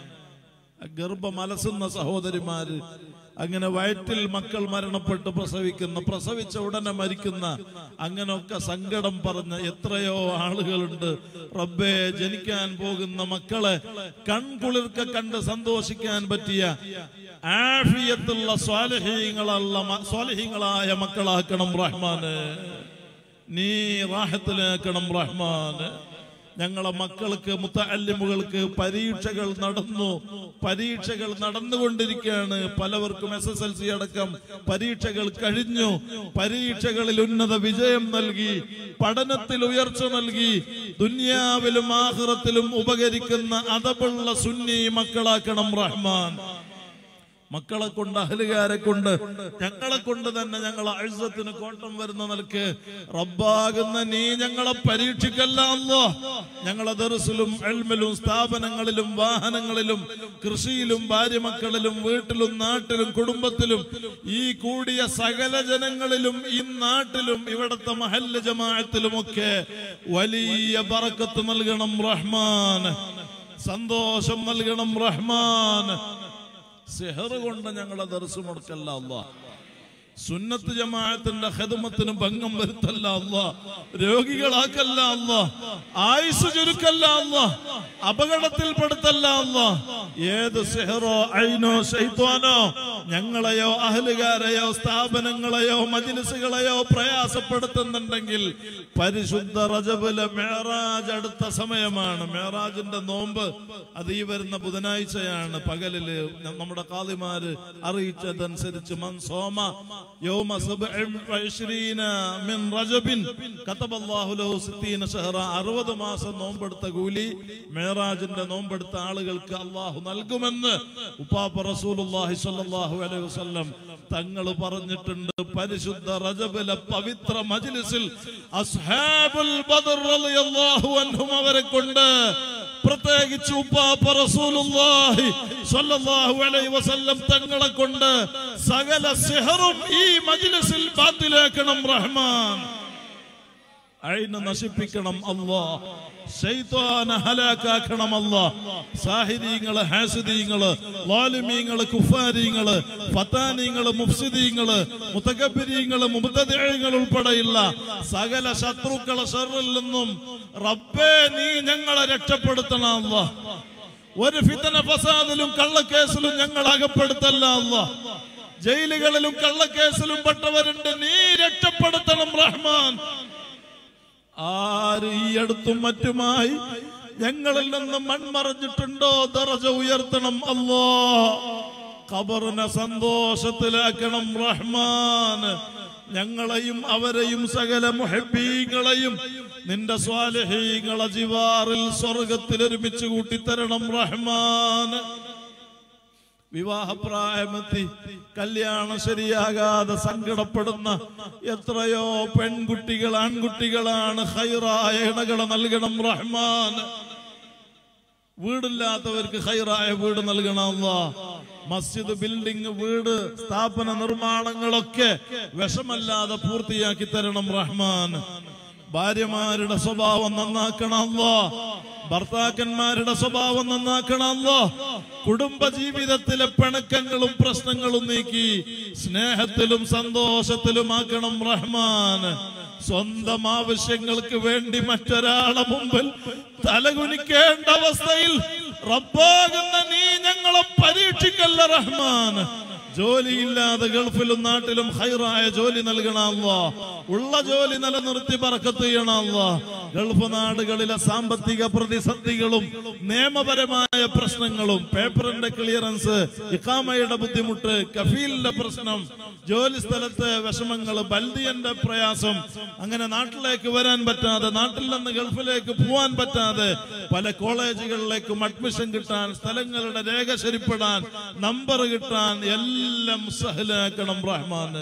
ഗർഭം അലസുന്ന സഹോദരിമാര് അങ്ങനെ വയറ്റിൽ മക്കൾ മരണപ്പെട്ട് പ്രസവിക്കുന്ന പ്രസവിച്ച ഉടനെ മരിക്കുന്ന അങ്ങനൊക്കെ സങ്കടം പറഞ്ഞ എത്രയോ ആളുകളുണ്ട് റബ്ബേ ജനിക്കാൻ പോകുന്ന മക്കളെ കൺകുളിർക്ക കണ്ട് സന്തോഷിക്കാൻ പറ്റിയ ആഫിയത്തുള്ള സ്വാലഹീങ്ങളല്ല സ്വാലഹീങ്ങളായ മക്കളാക്കണം റഹ്മാന് നീ റാഹത്തിലാക്കണം റഹ്മാന് ഞങ്ങളെ മക്കൾക്ക് മുത്തല്ലിമുകൾക്ക് പരീക്ഷകൾ നടന്നു പരീക്ഷകൾ നടന്നുകൊണ്ടിരിക്കുകയാണ് പലവർക്കും എസ് എസ് എൽ സി അടക്കം പരീക്ഷകൾ കഴിഞ്ഞു പരീക്ഷകളിൽ ഉന്നത വിജയം നൽകി പഠനത്തിൽ ഉയർച്ച നൽകി ദുന്യാവിലും ആഹ്റത്തിലും ഉപകരിക്കുന്ന അതപുള്ള സുന്നി മക്കളാക്കണം റഹ്മാൻ മക്കളെ കൊണ്ട് അഹലുകാരെ കൊണ്ട് ഞങ്ങളെ കൊണ്ട് തന്നെ ഞങ്ങളെ അഴുസത്തിന് കോട്ടം വരുന്ന നിലക്ക് റബ്ബാകുന്ന നീ ഞങ്ങളെ പരീക്ഷിക്കല്ല അല്ലോ ഞങ്ങളെ ദർസിലും എൽമിലും സ്ഥാപനങ്ങളിലും വാഹനങ്ങളിലും കൃഷിയിലും ഭാര്യ മക്കളിലും വീട്ടിലും നാട്ടിലും കുടുംബത്തിലും ഈ കൂടിയ സകല ജനങ്ങളിലും ഈ നാട്ടിലും ഇവിടത്തെ മഹല്ല ജമാഅത്തിലുമൊക്കെ വലിയ ബറക്കത്ത് നൽകണം റഹ്മാൻ സന്തോഷം നൽകണം റഹ്മാൻ സെഹർ കൊണ്ട് ഞങ്ങളെ ദർശനം മുടക്കല്ല അല്ല സുന്നത്ത് ജമാഅത്തിന്റെ ഖിദ്മത്തിന് ഭംഗം വരുത്തല്ല അല്ല രോഗികളാക്കല്ല അല്ല ആയുസ് ചുരുക്കല്ല അല്ല അപകടത്തിൽപ്പെടുത്തല്ല അല്ല ഏത് സെഹറോ ഐനോ ശൈത്വാനോ ഞങ്ങളെയോ അഹലുകാരെയോ സ്ഥാപനങ്ങളെയോ മജിലിസുകളെയോ പ്രയാസപ്പെടുത്തുന്നുണ്ടെങ്കിൽ പരിശുദ്ധ റജബിലെ മേറാജ് അടുത്ത സമയമാണ് മേറാജിന്റെ നോമ്പ് അത് ഈ വരുന്ന ബുധനാഴ്ചയാണ് പകലില് നമ്മുടെ കാളിമാര് അറിയിച്ചതനുസരിച്ച് മൻസോമ യൗമ സബ്ഇൻ വഇശ്രീന മിൻ റജബിൻ കതബല്ലാഹു ലഹു സിത്തീന ശഹറ 60 മാസം നോമ്പെടുത്ത കൂലി മേറാജിന്റെ നോമ്പെടുത്ത ആളുകൾക്ക് അള്ളാഹു നൽകുമെന്ന് ഉപ്പാപ്പ റസൂലുള്ളാഹി സ്വല്ലല്ലാഹു അലൈഹി വസല്ലം തങ്ങൾ പറഞ്ഞിട്ടുണ്ട് പരിശുദ്ധ റജബിലെ പവിത്ര മജ്ലിസിൽ അസ്ഹാബുൽ ബദർ റളിയല്ലാഹു അൻഹും അവരെ കൊണ്ട് പ്രത്യേകിച്ച് ഉപ്പാപ്പ റസൂലുള്ളാഹി സ്വല്ലല്ലാഹു അലൈഹി വസല്ലം തങ്ങളെ കൊണ്ട് സകല സിഹറും ഈ മജ്ലിസിൽ ബാത്തിലാക്കണം റഹ്മാൻ അഴിന് നശിപ്പിക്കണം അല്ലാ ശൈത്വാനെ ഹലാക്കാക്കണം അല്ലാ സാഹിദീങ്ങള് ഹാസിദീങ്ങള് ലാലിമീങ്ങള് കുഫാരീങ്ങള് ഫത്താനീങ്ങള് മുഫ്സിദീങ്ങള് മുത്തകബിരീങ്ങള് മുബത്തദിങ്ങൾ ഉൾപ്പെടെയുള്ള സകല ശത്രുക്കളെ ഷറിൽ നിന്നും റബ്ബേ നീ ഞങ്ങളെ രക്ഷപ്പെടുത്തണം അല്ലാ ഒരു ഫിത്തന ഫസാദിലും കള്ളക്കേസിലും ഞങ്ങൾ അകപ്പെടുത്തല്ല അല്ലാ ജയിലുകളിലും കള്ളക്കേസിലും പെട്ടവരുണ്ട് നീ രക്ഷപ്പെടുത്തണം റഹ്മാൻ ആര് ഈ അടുത്തും മറ്റുമായി ഞങ്ങളിൽ നിന്ന് മൺമറഞ്ഞിട്ടുണ്ടോ ദറജ ഉയർത്തണം അല്ലോ ഖബറിനെ സന്തോഷത്തിലാക്കണം റഹ്മാൻ ഞങ്ങളെയും അവരെയും സകല മുഹബീങ്ങളെയും നിന്റെ സ്വാലഹീങ്ങളെ ജിവാറിൽ സ്വർഗത്തിൽ ഒരുമിച്ച് കൂട്ടിത്തരണം റഹ്മാൻ വിവാഹപ്രായമെത്തി കല്യാണം ശരിയാകാതെ സങ്കടപ്പെടുന്ന എത്രയോ പെൺകുട്ടികൾ ആൺകുട്ടികളാണ് ഹൈറായ ഇണകളെ നൽകണം റഹ്മാൻ വീടില്ലാത്തവർക്ക് ഹൈറായ വീട് നൽകണം അല്ലാ. മസ്ജിദ് ബിൽഡിംഗ് വീട് സ്ഥാപന നിർമ്മാണങ്ങളൊക്കെ വിഷമല്ലാതെ പൂർത്തിയാക്കി തരണം റഹ്മാൻ ഭാര്യമാരുടെ സ്വഭാവം നന്നാക്കണമല്ലോ ഭർത്താക്കന്മാരുടെ സ്വഭാവം നന്നാക്കണമല്ലോ കുടുംബ ജീവിതത്തിലെ പിണക്കങ്ങളും പ്രശ്നങ്ങളും നീക്കി സ്നേഹത്തിലും സന്തോഷത്തിലുമാക്കണം റഹ്മാൻ സ്വന്തം ആവശ്യങ്ങൾക്ക് വേണ്ടി മറ്റൊരാളെ മുമ്പിൽ തലകുനിക്കേണ്ട അവസ്ഥയിൽ റബ്ബാകുന്ന നീ ഞങ്ങളെ പരീക്ഷിക്കല്ല റഹ്മാൻ ജോലിയില്ലാതെ ഗൾഫിലും നാട്ടിലും ഹൈറായ ജോലി നൽകണമല്ലോ ഉള്ള ജോലി നിലനിർത്തി പറക്കത്ത് ചെയ്യണമല്ലോ ഗൾഫ് നാടുകളിലെ സാമ്പത്തിക പ്രതിസന്ധികളും നിയമപരമായ പ്രശ്നങ്ങളും പേപ്പറിന്റെ ക്ലിയറൻസ് ഇക്കാമയുടെ ബുദ്ധിമുട്ട് കഫീലിന്റെ പ്രശ്നം ജോലി സ്ഥലത്തെ വിഷമങ്ങൾ ബൽദിയന്റെ പ്രയാസം അങ്ങനെ നാട്ടിലേക്ക് വരാൻ പറ്റാതെ നാട്ടിൽ നിന്ന് ഗൾഫിലേക്ക് പോവാൻ പറ്റാതെ പല കോളേജുകളിലേക്കും അഡ്മിഷൻ കിട്ടാൻ സ്ഥലങ്ങളുടെ രേഖ ശരിപ്പെടാൻ നമ്പർ കിട്ടാൻ എല്ലാം സഹലാക്കണം റഹ്മാന്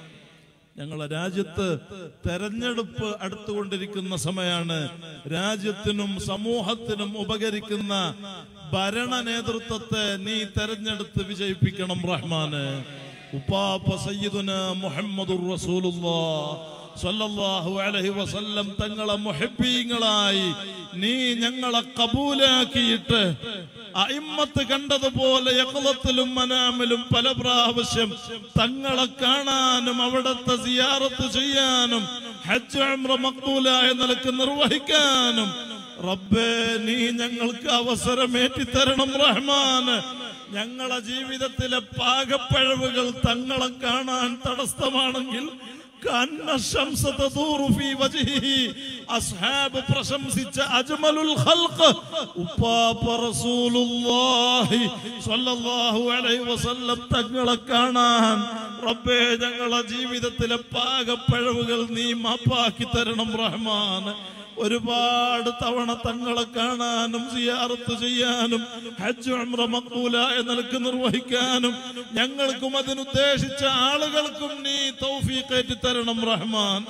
ഞങ്ങളെ രാജ്യത്ത് തെരഞ്ഞെടുപ്പ് അടുത്തുകൊണ്ടിരിക്കുന്ന സമയമാണ് രാജ്യത്തിനും സമൂഹത്തിനും ഉപകരിക്കുന്ന ഭരണ നേതൃത്വത്തെ നീ തെരഞ്ഞെടുത്ത് വിജയിപ്പിക്കണം റഹ്മാന് ഉപ്പാപ്പ സയ്യിദുന മുഹമ്മദുർ റസൂലുള്ളാഹ് സല്ലല്ലാഹു അലൈഹി വസല്ലം തങ്ങളെ മുഹബ്ബീങ്ങളായി നീ ഞങ്ങളെ കബൂലാക്കിയിട്ട് അയിമ്മത്ത് കണ്ടതുപോലെ യക്കളത്തിലും മനാമിലും പല പ്രാവശ്യം തങ്ങളെ കാണാനും അവിടത്തെ സിയാറത്ത് ചെയ്യാനും ഹജ്ജ് ഉംറ മഖ്ബൂലായ നിലക്ക് നിർവഹിക്കാനും റബ്ബേ നീ ഞങ്ങൾക്ക് അവസരമേറ്റി തരണം റഹ്മാന് ഞങ്ങളെ ജീവിതത്തിലെ പാകപ്പഴവുകൾ തങ്ങളെ കാണാൻ തടസ്സമാണെങ്കിൽ കന്ന ശംസ തദൂറു ഫീ വജ്ഹിഹി. അസ്ഹാബ് പ്രശംസിച്ച അജ്മലുൽ ഖൽഖ് ഉപ്പാപ്പ റസൂലുള്ളാഹി സ്വല്ലല്ലാഹു അലൈഹി വസല്ലം തങ്ങളെ കാണാൻ റബ്ബേ ഞങ്ങളെ ജീവിതത്തിലെ പാകപ്പഴവുകൾ നീ മാപ്പാക്കി തരണം റഹ്മാൻ ഒരുപാട് തവണ തങ്ങളെ കാണാനും സിയാറത്ത് ചെയ്യാനും ഹജ്ജ് ഉംറ മഖ്ബൂലായ നിലക്ക് നിർവഹിക്കാനും ഞങ്ങൾക്കും അതിനുദ്ദേശിച്ച ആളുകൾക്കും നീ തൗഫീഖേറ്റി തരണം റഹ്മാൻ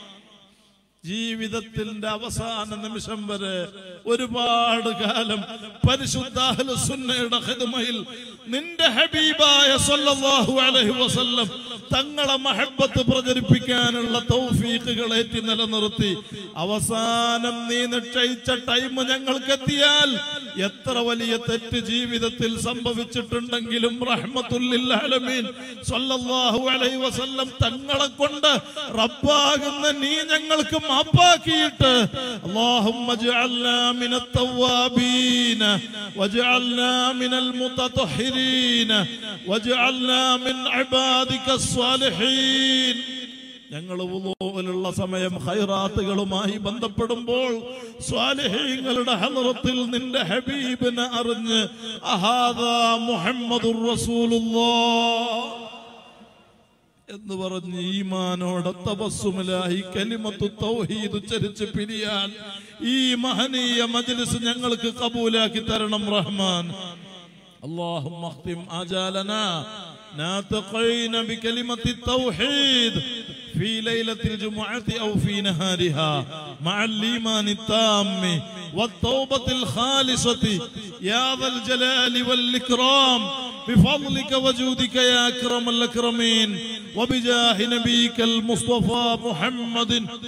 ജീവിതത്തിന്റെ അവസാന നിമിഷം വരെ ഒരുപാട് കാലം പരിശുദ്ധ അഹ്ലു സുന്നയുടെ ഖിദ്മയിൽ നിന്റെ ഹബീബായ സല്ലല്ലാഹു അലൈഹി വസല്ലം തങ്ങളെ മഹബത്ത് പ്രചരിപ്പിക്കാനുള്ള തൗഫീഖുകൾ ഏറ്റി നിലനിർത്തി അവസാനം നീ നിശ്ചയിച്ച ടൈം ഞങ്ങൾക്ക് എത്തിയാൽ എത്ര വലിയ തെറ്റ് ജീവിതത്തിൽ സംഭവിച്ചിട്ടുണ്ടെങ്കിലും റഹ്മത്തുല്ലിൽ ആലമീൻ സല്ലല്ലാഹു അലൈഹി വസല്ലം തങ്ങളെ കൊണ്ട് റബ്ബാകുന്ന നീ ഞങ്ങൾക്ക് മാപ്പാക്കിയിട്ട് اللهم اجعلنا من التوابين واجعلنا من المتطهرين واجعلنا من عبادك الصالحين ഞങ്ങൾ വുളൂവിലുള്ള സമയം ഹൈറാത്തുകളുമായി ബന്ധപ്പെടുമ്പോൾ സ്വാലിഹീങ്ങളുടെ ഹലറത്തിൽ നിന്റെ ഹബീബിനെ അറിഞ്ഞ് അഹാദാ മുഹമ്മദുർ റസൂലുള്ളാഹ് എന്ന് പറഞ്ഞ് ഈമാനോടെ തപസ്സുമിലായി കലിമത്തു തൗഹീദ് ഉച്ചരിച്ച് പിരിയാൻ ഈ മഹനീയ മജ്ലിസ് ഞങ്ങൾക്ക് കബൂലാക്കി തരണം റഹ്മാൻ اللهم اختم آجالنا ناتقين بكلمة التوحيد في ليلة الجمعة أو في نهارها مع الإيمان التام والتوبة الخالصة يا ذا الجلال والإكرام بفضلك وجودك يا أكرم الأكرمين وبجاه نبيك المصطفى محمد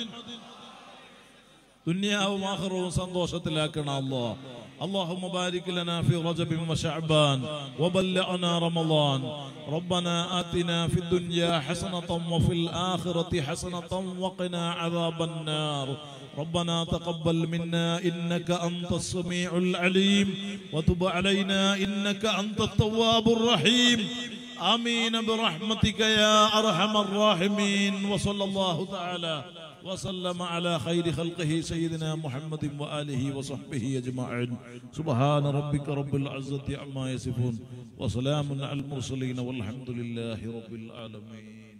ദുന്യാവും ആഖിറവും സന്തോഷത്തിലാക്കണം അല്ലാ اللهم بارك لنا في رجب وشعبان وبلغنا رمضان ربنا آتنا في الدنيا حسنة وفي الآخرة حسنة وقنا عذاب النار ربنا تقبل منا إنك أنت السميع العليم وتب علينا إنك أنت التواب الرحيم آمين برحمتك يا أرحم الراحمين وصلى الله تعالى وسلم على خير خلقه سيدنا محمد وآله وصحبه أجمعين سبحان ربك رب العزة عما يصفون وسلام على المرسلين والحمد لله رب العالمين